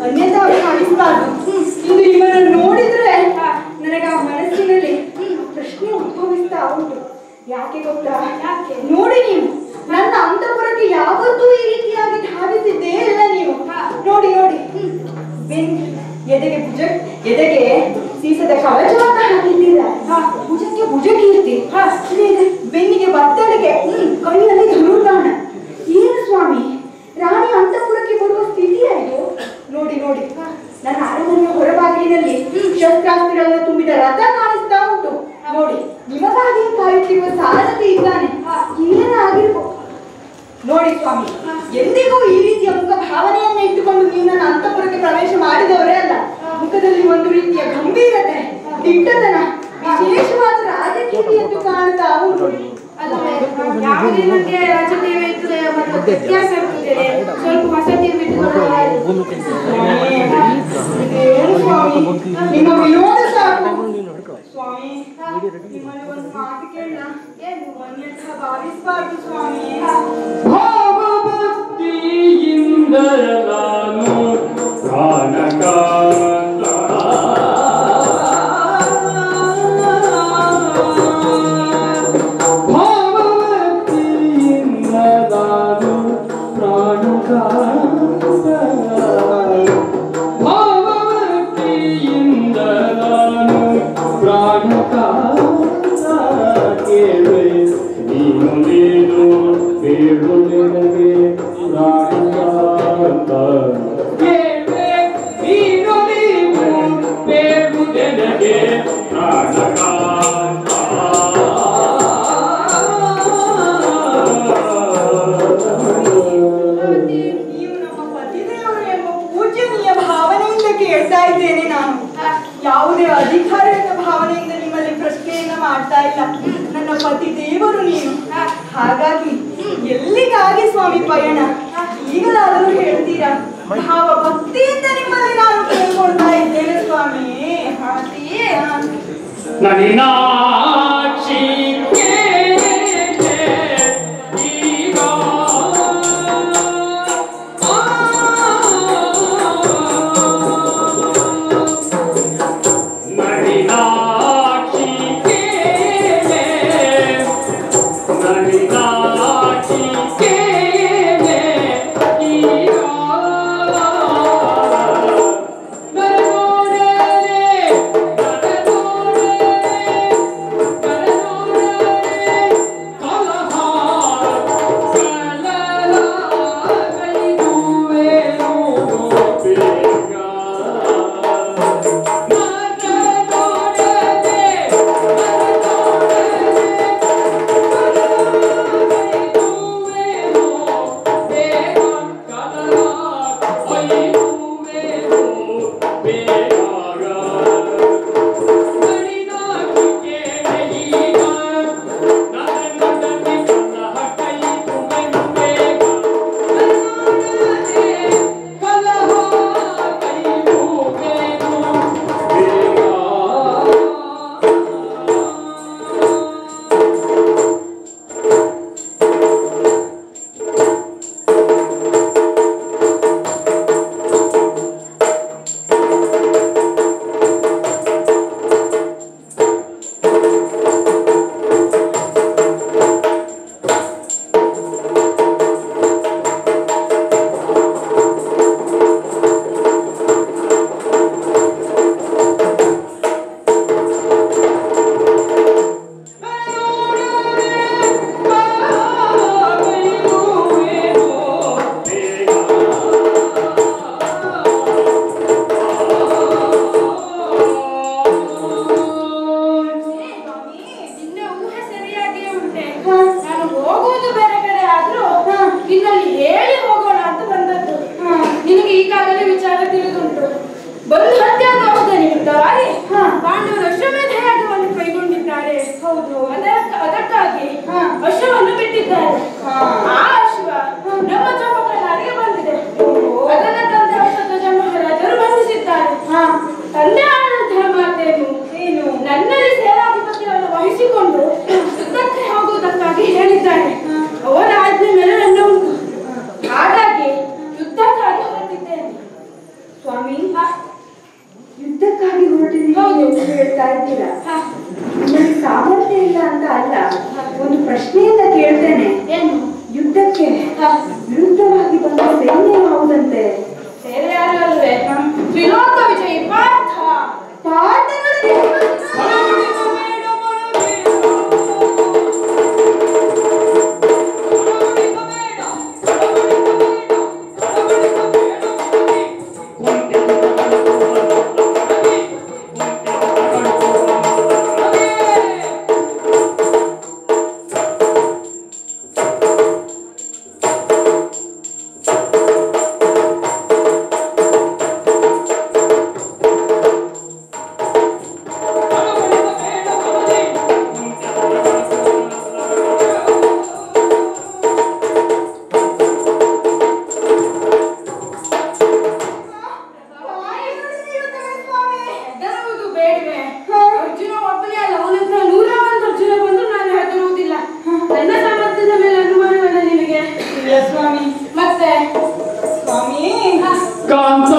ಅನ್ಯತಾ ಕಾಣಿಸಬಾರ್ದು ಇಂದು ಇವರನ್ನು ನೋಡಿದ್ರೆ ನನಗೆ ಆ ಮನಸ್ಸಿನಲ್ಲಿ ಪ್ರಶ್ನೆ ಉದ್ಭವಿಸ್ತಾ ಉಂಟು ಯಾಕೆ ಗೊತ್ತಾ ಯಾಕೆ ನೋಡಿ ನೀವು ನನ್ನ ಅಂತಃಪುರಕ್ಕೆ ಯಾವತ್ತೂ ಈ ರೀತಿಯಾಗಿ ಧಾವಿಸಿದ್ದೇ ಇಲ್ಲ ನೀವು ನೋಡಿ ನೋಡಿ ಬೆನ್ ಎದೆಗೆ ಭುಜ ಎದೆಗೆ ಸೀಸದ ಕವಚವನ್ನ ಹಾಕಿದ್ದೀರ ಭುಜಕ್ಕೆ ಭುಜ ಕೀರ್ತಿ ಬೆನ್ನಿಗೆ ಬತ್ತಳಿಗೆ ಕೈಯಲ್ಲಿ ಧನುರ್ಬಾಣ ಏನು ಸ್ವಾಮಿ ರಾಣಿ ಅಂತಃಪುರಕ್ಕೆ ಬರುವ ಸ್ಥಿತಿ ಆಯ್ತು ನೋಡಿ ನೋಡಿ ನನ್ನ ಅರಮನೆಯ ಹೊರಬಾಗಿಲಿನಲ್ಲಿ ಶಸ್ತ್ರಾಸ್ತ್ರಗಳನ್ನು ತುಂಬಿದ ರಥ ಕಾಣಿಸ್ತಾ ಉಂಟು ನೋಡಿ ನಿಮಗಾಗಿ ಕಾಯುತ್ತಿರುವ ಸಾರಥಿ ಇದ್ದಾನೆ ಏನಾಗಿರ್ಬೋದು ನೋಡಿ ಸ್ವಾಮಿ ಎಂದಿಗೂ ಈ ರೀತಿಯ ಮುಖ ಭಾವನೆಯನ್ನ ಇಟ್ಟುಕೊಂಡು ನೀವು ನನ್ನ ಅಂತಃಪುರಕ್ಕೆ ಪ್ರವೇಶ ಮಾಡಿದವರೇ ಅಲ್ಲ ಮುಖದಲ್ಲಿ ಒಂದು ರೀತಿಯ ಗಂಭೀರತೆ ದಿಟ್ಟತನ ವಿಶೇಷವಾದ ರಾಜಕೀಯ ಎಂದು ಕಾಣ್ತಾ ಉಂಟು ಯಾವುದೇ ಬಗ್ಗೆ ರಾಜಕೀಯ ಇರ್ತದೆ ಮತ್ತು ವ್ಯತ್ಯಾಸ ಇರ್ತದೆ ಸ್ವಲ್ಪ ವಸತಿ ಏನು ಸ್ವಾಮಿ ನಿಮ್ಮ ವಿನೋದ ಸಾಕು ಸ್ವಾಮಿ ನಿಮ್ಮಲ್ಲಿ ಒಂದು ಮಾತು ಕೇಳ ಏನು ಅನ್ಯಥಾ ಭಾವಿಸಬಾರ್ದು ಸ್ವಾಮಿ ಭಾವಭಕ್ತಿಯಿಂದ ನಾನು ಪ್ರಾಣಕಾಂತ ಭಾವಭಕ್ತಿಯಿಂದ ನಾನು ಪ್ರಾಣಕಾಂತ ಭಾವಭಕ್ತಿಯಿಂದ ನಾನು ಪ್ರಾಣಕಾಂತ ಕೇಳುವೆ ನೀನು ನೀನು ಬೇಡು ನಿನಗೆ ಪ್ರಾಣಕಾಂತ ಕೇಳುವೆ ನೀನು ನೀನು ಬೇಡು ನಿನಗೆ ಪ್ರಾಣಕಾಂತ ನೀವು ನಮ್ಮ ಪತಿದೇವರು ಎಂಬ ಪೂಜನೀಯ ಭಾವನೆಯಿಂದ ಕೇಳ್ತಾ ಇದ್ದೇನೆ ನಾನು ಯಾವುದೇ ಅಧಿಕಾರದ ಭಾವನೆಯಿಂದ ನಿಮ್ಮಲ್ಲಿ ಪ್ರಶ್ನೆಯನ್ನ ಮಾಡ್ತಾ ಇಲ್ಲ ನನ್ನ ಪತಿ ದೇವರು ನೀನು ಹಾಗಾಗಿ ಎಲ್ಲಿಗಾಗಿ ಸ್ವಾಮಿ ಪಯಣ ಈಗಲಾದರೂ ಹೇಳ್ತೀರಾ ಭಾವ ಭಕ್ತಿಯಿಂದ ನಿಮ್ಮಲ್ಲಿ ನಾನು ಕೇಳ್ಕೊಳ್ತಾ ಇದ್ದೇನೆ ಸ್ವಾಮಿ ಹಾಗೆಯೇ ನನಿನಾಕ್ಷಿ ಈಗ ನನಿನಾಕ್ಷಿ ನನಿನಾಕ್ಷಿ ಈಗ ನಿನ್ನ ಊಹೆ ಸರಿಯಾಗಿಯೇ ಉಂಟೆ ನಾನು ಹೋಗುವುದು ಬೇರೆ ಕಡೆ ಆದ್ರೂ ನಿನ್ನಲ್ಲಿ ಹೇಳಿ ಹೋಗೋಣ ಅಂತ ಬಂದದ್ದು ನಿನಗೆ ಈಗಾಗಲೇ ವಿಚಾರ ತಿಳಿದುಂಟು ಬಂದು ಹತ್ಯಾಕಾರದ ನಿಮಿತ್ತವಾಗಿ ಪಾಂಡವರು ಅಶ್ವಮೇಧ ಯಾಗವನ್ನು ಕೈಗೊಂಡಿದ್ದಾರೆ ಹೌದು ಅದಕ್ಕ- ಅದಕ್ಕಾಗಿ ಅಶ್ವವನ್ನು ಬಿಟ್ಟಿದ್ದಾರೆ ಆ ಅಶ್ವ ನಮ್ಮ ಚೌಕನಾರಿಗೆ ಬಂದಿದೆ ಅದನ್ನ ತಂದೆ ಧ್ವಜ ಮಹಾರಾಜರು ಬಂಧಿಸಿದ್ದಾರೆ ತಂದೆ ಆದಂತಹ ಮಾತೇನು ಏನು ನನ್ನಲ್ಲಿ ಸೇನಾಧಿಪತ್ಯವನ್ನು ವಹಿಸಿಕೊಂಡು ಯುದ್ಧಕ್ಕೆ ಹೋಗುವುದಕ್ಕಾಗಿ ಹೇಳಿದ್ದಾರೆ ಅವರ ಆಜ್ಞೆ ಮೇಲೆ ನನ್ನ ಉಂಟು ಹಾಗಾಗಿ ಯುದ್ಧಕ್ಕಾಗಿ ಹೊರಟಿದ್ದೇನೆ ಸ್ವಾಮಿ ಯುದ್ಧಕ್ಕಾಗಿ ಹೊರಟಿದ್ದೀವಿ ಎಂದು ಹೇಳ್ತಾ ಇದ್ದೀರಾ ನನಗೆ ಸಾಮರ್ಥ್ಯ ಇಲ್ಲ ಅಂತ ಅಲ್ಲ ಒಂದು ಪ್ರಶ್ನೆಯನ್ನ ಕೇಳ್ತೇನೆ ಏನು ಯುದ್ಧಕ್ಕೆ ವಿರುದ್ಧವಾಗಿ ಬಂದ ಸೈನ್ಯ ಯಾವುದಂತೆ ಬೇರೆ ಯಾರು ಅಲ್ವೇ ತ್ರಿಲೋಕ ವಿಜಯಿ ಪಾರ್ಥ ಹೆದರುವುದು ಬೇಡವೆ ಅರ್ಜುನ ಒಬ್ಬನೇ ಅಲ್ಲ ಅವನಂತ ನೂರ ಒಂದು ಅರ್ಜುನ ಬಂದ್ರು ನಾನು ಹೆದರುವುದಿಲ್ಲ ನನ್ನ ಸಾಮರ್ಥ್ಯದ ಮೇಲೆ ಅನುಮಾನವಲ್ಲ ನಿನಗೆ ಇಲ್ಲ ಸ್ವಾಮಿ ಮತ್ತೆ ಸ್ವಾಮಿ ಕಾಂತ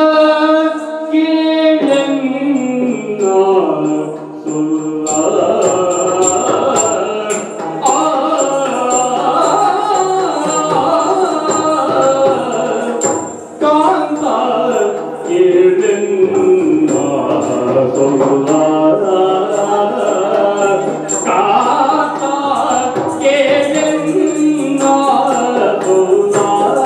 ಕೇಳೆನ್ನ ಸುಲ್ಲ ಆ ಕಾಂತ ಕೇಳೆನ್ನ ಸುಲ್ಲ ಕಾಂತ ಕೇಳೆನ್ನ ಸುಲ್ಲ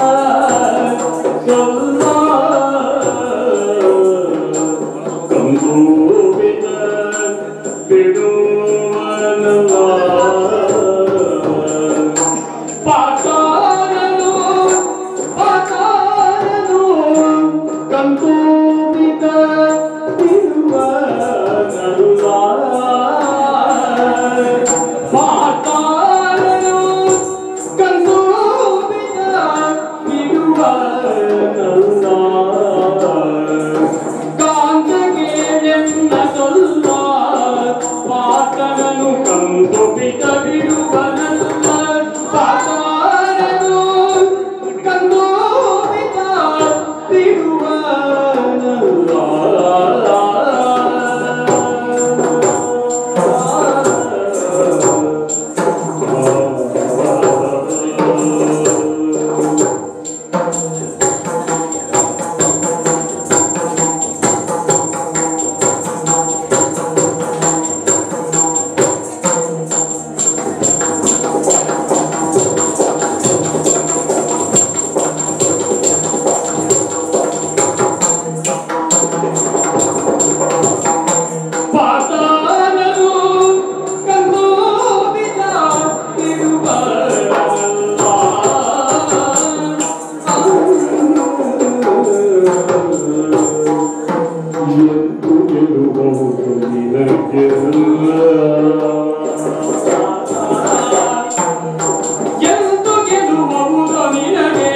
ಎಂದು ಗೆಲುವುದು ನಿನಗೆ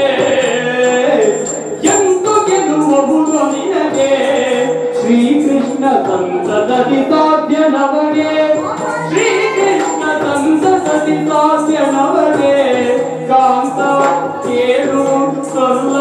ಎಂದು ಗೆಲುವುದು ನಿನಗೆ ಶ್ರೀಕೃಷ್ಣ ಸಂತತಿ ಸಾಧ್ಯ ನಮಗೆ ಶ್ರೀಕೃಷ್ಣ ಸಂತತಿ ಸಾಧ್ಯ ನಮಗೆ ಕಾಂತ ಕೇಳು ಸಲ್ಲ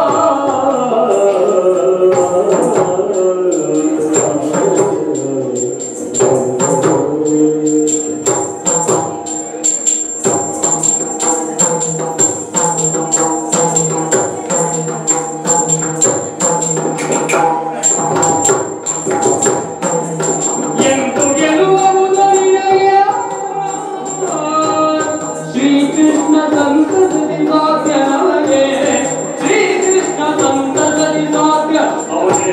ಎಂದು ಗೆಲುವುದು ನಿನಗೆ ಶ್ರೀಕೃಷ್ಣ ಸಂತತಿ ಸಾಧ್ಯ ನಮಗೆ ಶ್ರೀಕೃಷ್ಣ ಸಂತತಿ ಸಾಧ್ಯ ಅವನೇ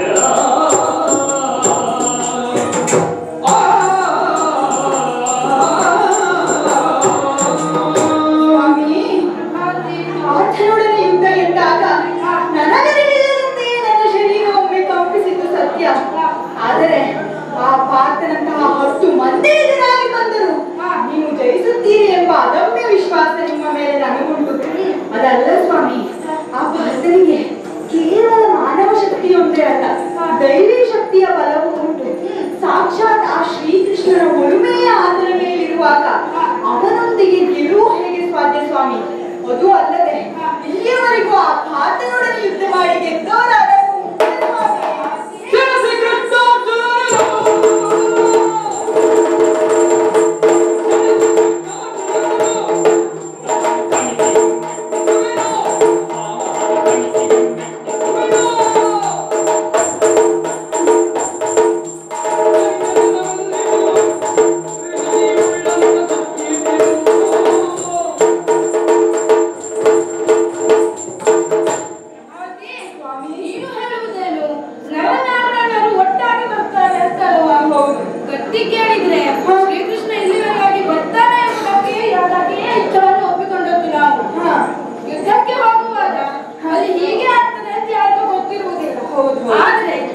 ಸ್ವಾಮಿ ಆತನೊಡನೆ ಯುದ್ಧ ಎಂದಾಗ ನನಗರಿವಿಲ್ಲದಂತೆ ನನ್ನ ಶರೀರ ಒಮ್ಮೆ ಕಂಪಿಸಿದ್ದು ಸತ್ಯ ಆದರೆ ಆ ಪಾರ್ಥನಂತಹ ಹತ್ತು ಮಂದಿ ಎದುರಾಗಿ ಬಂದರು ನೀವು ಜಯಿಸುತ್ತೀರಿ ಎಂಬ ಅದಮ್ಯ ವಿಶ್ವಾಸ ನಿಮ್ಮ ಮೇಲೆ ನನಗುಂಟು ಅದಲ್ಲ ಸ್ವಾಮಿ ಆ ಪಾರ್ಥನಿಗೆ ಕೇವಲ ಮಾನವ ಶಕ್ತಿಯೊಂದೇ ಅಲ್ಲ ದೈವಿ ಶಕ್ತಿಯ ಬಲವೂ ಉಂಟು ಸಾಕ್ಷಾತ್ ಆ ಶ್ರೀಕೃಷ್ಣನ ಒಲುಮೆಯ ಆತನ ಮೇಲಿರುವಾಗ ಅವನೊಂದಿಗೆ ಗೆಲುವು ಹೇಗೆ ಸಾಧ್ಯ ಸ್ವಾಮಿ ಅದು ಅಲ್ಲದೆ ಇಲ್ಲಿಯವರೆಗೂ ಆ ಪಾರ್ಥನೊಡನೆ ಯುದ್ಧ ಮಾಡಿ ಗೆದ್ದವರಾದ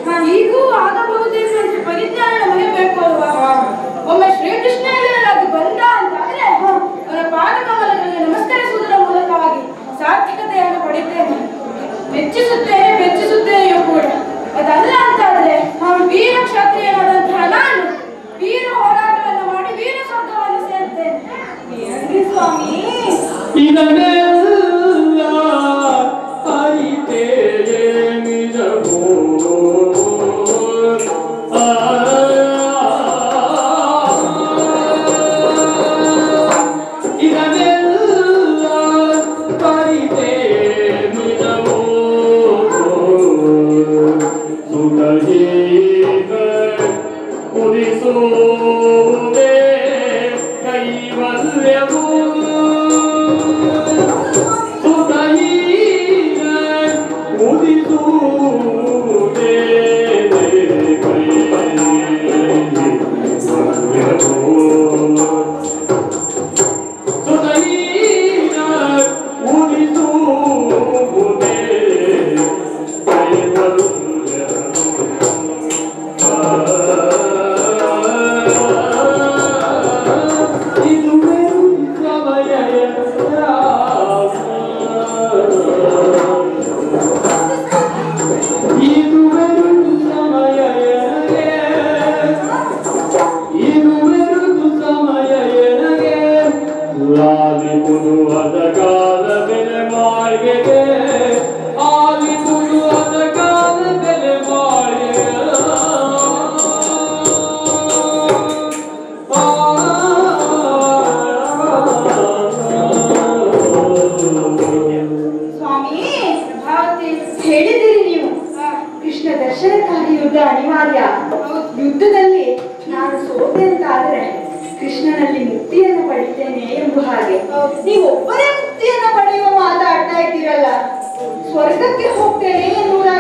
ಹೀಗೂ ಆಗಬಹುದೇನೋ ಅಂತ ಪರಿಜ್ಞಾನ ನಮಗೆ ಬೇಕು ಅಲ್ವಾ ಒಮ್ಮೆ ಶ್ರೀಕೃಷ್ಣ ಅದು ಬಂದ ಅಂತಾದ್ರೆ ಅವರ ಪಾದಕಮಲಗಳಿಗೆ ನಮಸ್ಕರಿಸುವುದರ ಮೂಲಕವಾಗಿ ಸಾರ್ಥಕತೆಯನ್ನು ಪಡಿತೇನೆ ಮೆಚ್ಚಿಸುತ್ತೇನೆ ಮೆಚ್ಚಿಸುತ್ತೇನೆಯೂ ಕೂಡ ಅದಲ್ಲ ಅಂತಾದ್ರೆ ವೀರ ಕ್ಷತ್ರಿಯನಾದಂತಹ ನಾನು ವೀರ ಹೋರಾಟವನ್ನು ಮಾಡಿ ವೀರ ಸ್ವರ್ಗವನ್ನು ಸೇರ್ತೇನೆ ಏನ್ರಿ ಸ್ವಾಮಿ ಇದನ್ನೆಲ್ಲ ಅರಿತೇಯೇ ನಿಜವೋ ಆ, ಇದನ್ನೆಲ್ಲ ಅರಿತೇ ನಿಜವೋ ಸುತಹೀಗ ಉದಿಸುವುದೇ ಕೈವಲ್ಯವೂ ಸುತಹೀಗ ಉದಿಸುವುದೇ ಕೈವಲ್ಯವೂ ಸುತಹೀಗ ಉದಿಸುವುದೇ ಆಲಿಪುದು ಅದ ಕಾಲ ಬೆಲೆ ಮಾಳಿಗೆಗೆ ಆಲಿಪುದು ಅದ ಕಾಲ ಬೆಲೆ ಮಾಳಿಗೆ ಸ್ವಾಮಿ ಭಾರತಿ ಹೇಳಿದಿರಿ ನೀವು ಕೃಷ್ಣ ದರ್ಶನಕ್ಕಾಗಿ ಯುದ್ಧ ಅನಿವಾರ್ಯ ಯುದ್ಧದಲ್ಲಿ ನಾನು ಸೋತೆ ಅಂತಾದ್ರೆ ಕೃಷ್ಣನಲ್ಲಿ ಮುಕ್ತಿಯನ್ನು ಪಡಿತೇನೆ ಎಂಬ ಹಾಗೆ ನೀವು ಒಬ್ಬರೇ ಮುಕ್ತಿಯನ್ನು ಪಡೆಯುವ ಮಾತಾಡ್ತಾ ಇದ್ದೀರಲ್ಲ ಸ್ವರ್ಗಕ್ಕೆ ಹೋಗ್ತೇನೆ ಎನ್ನುವುದಾಗಿ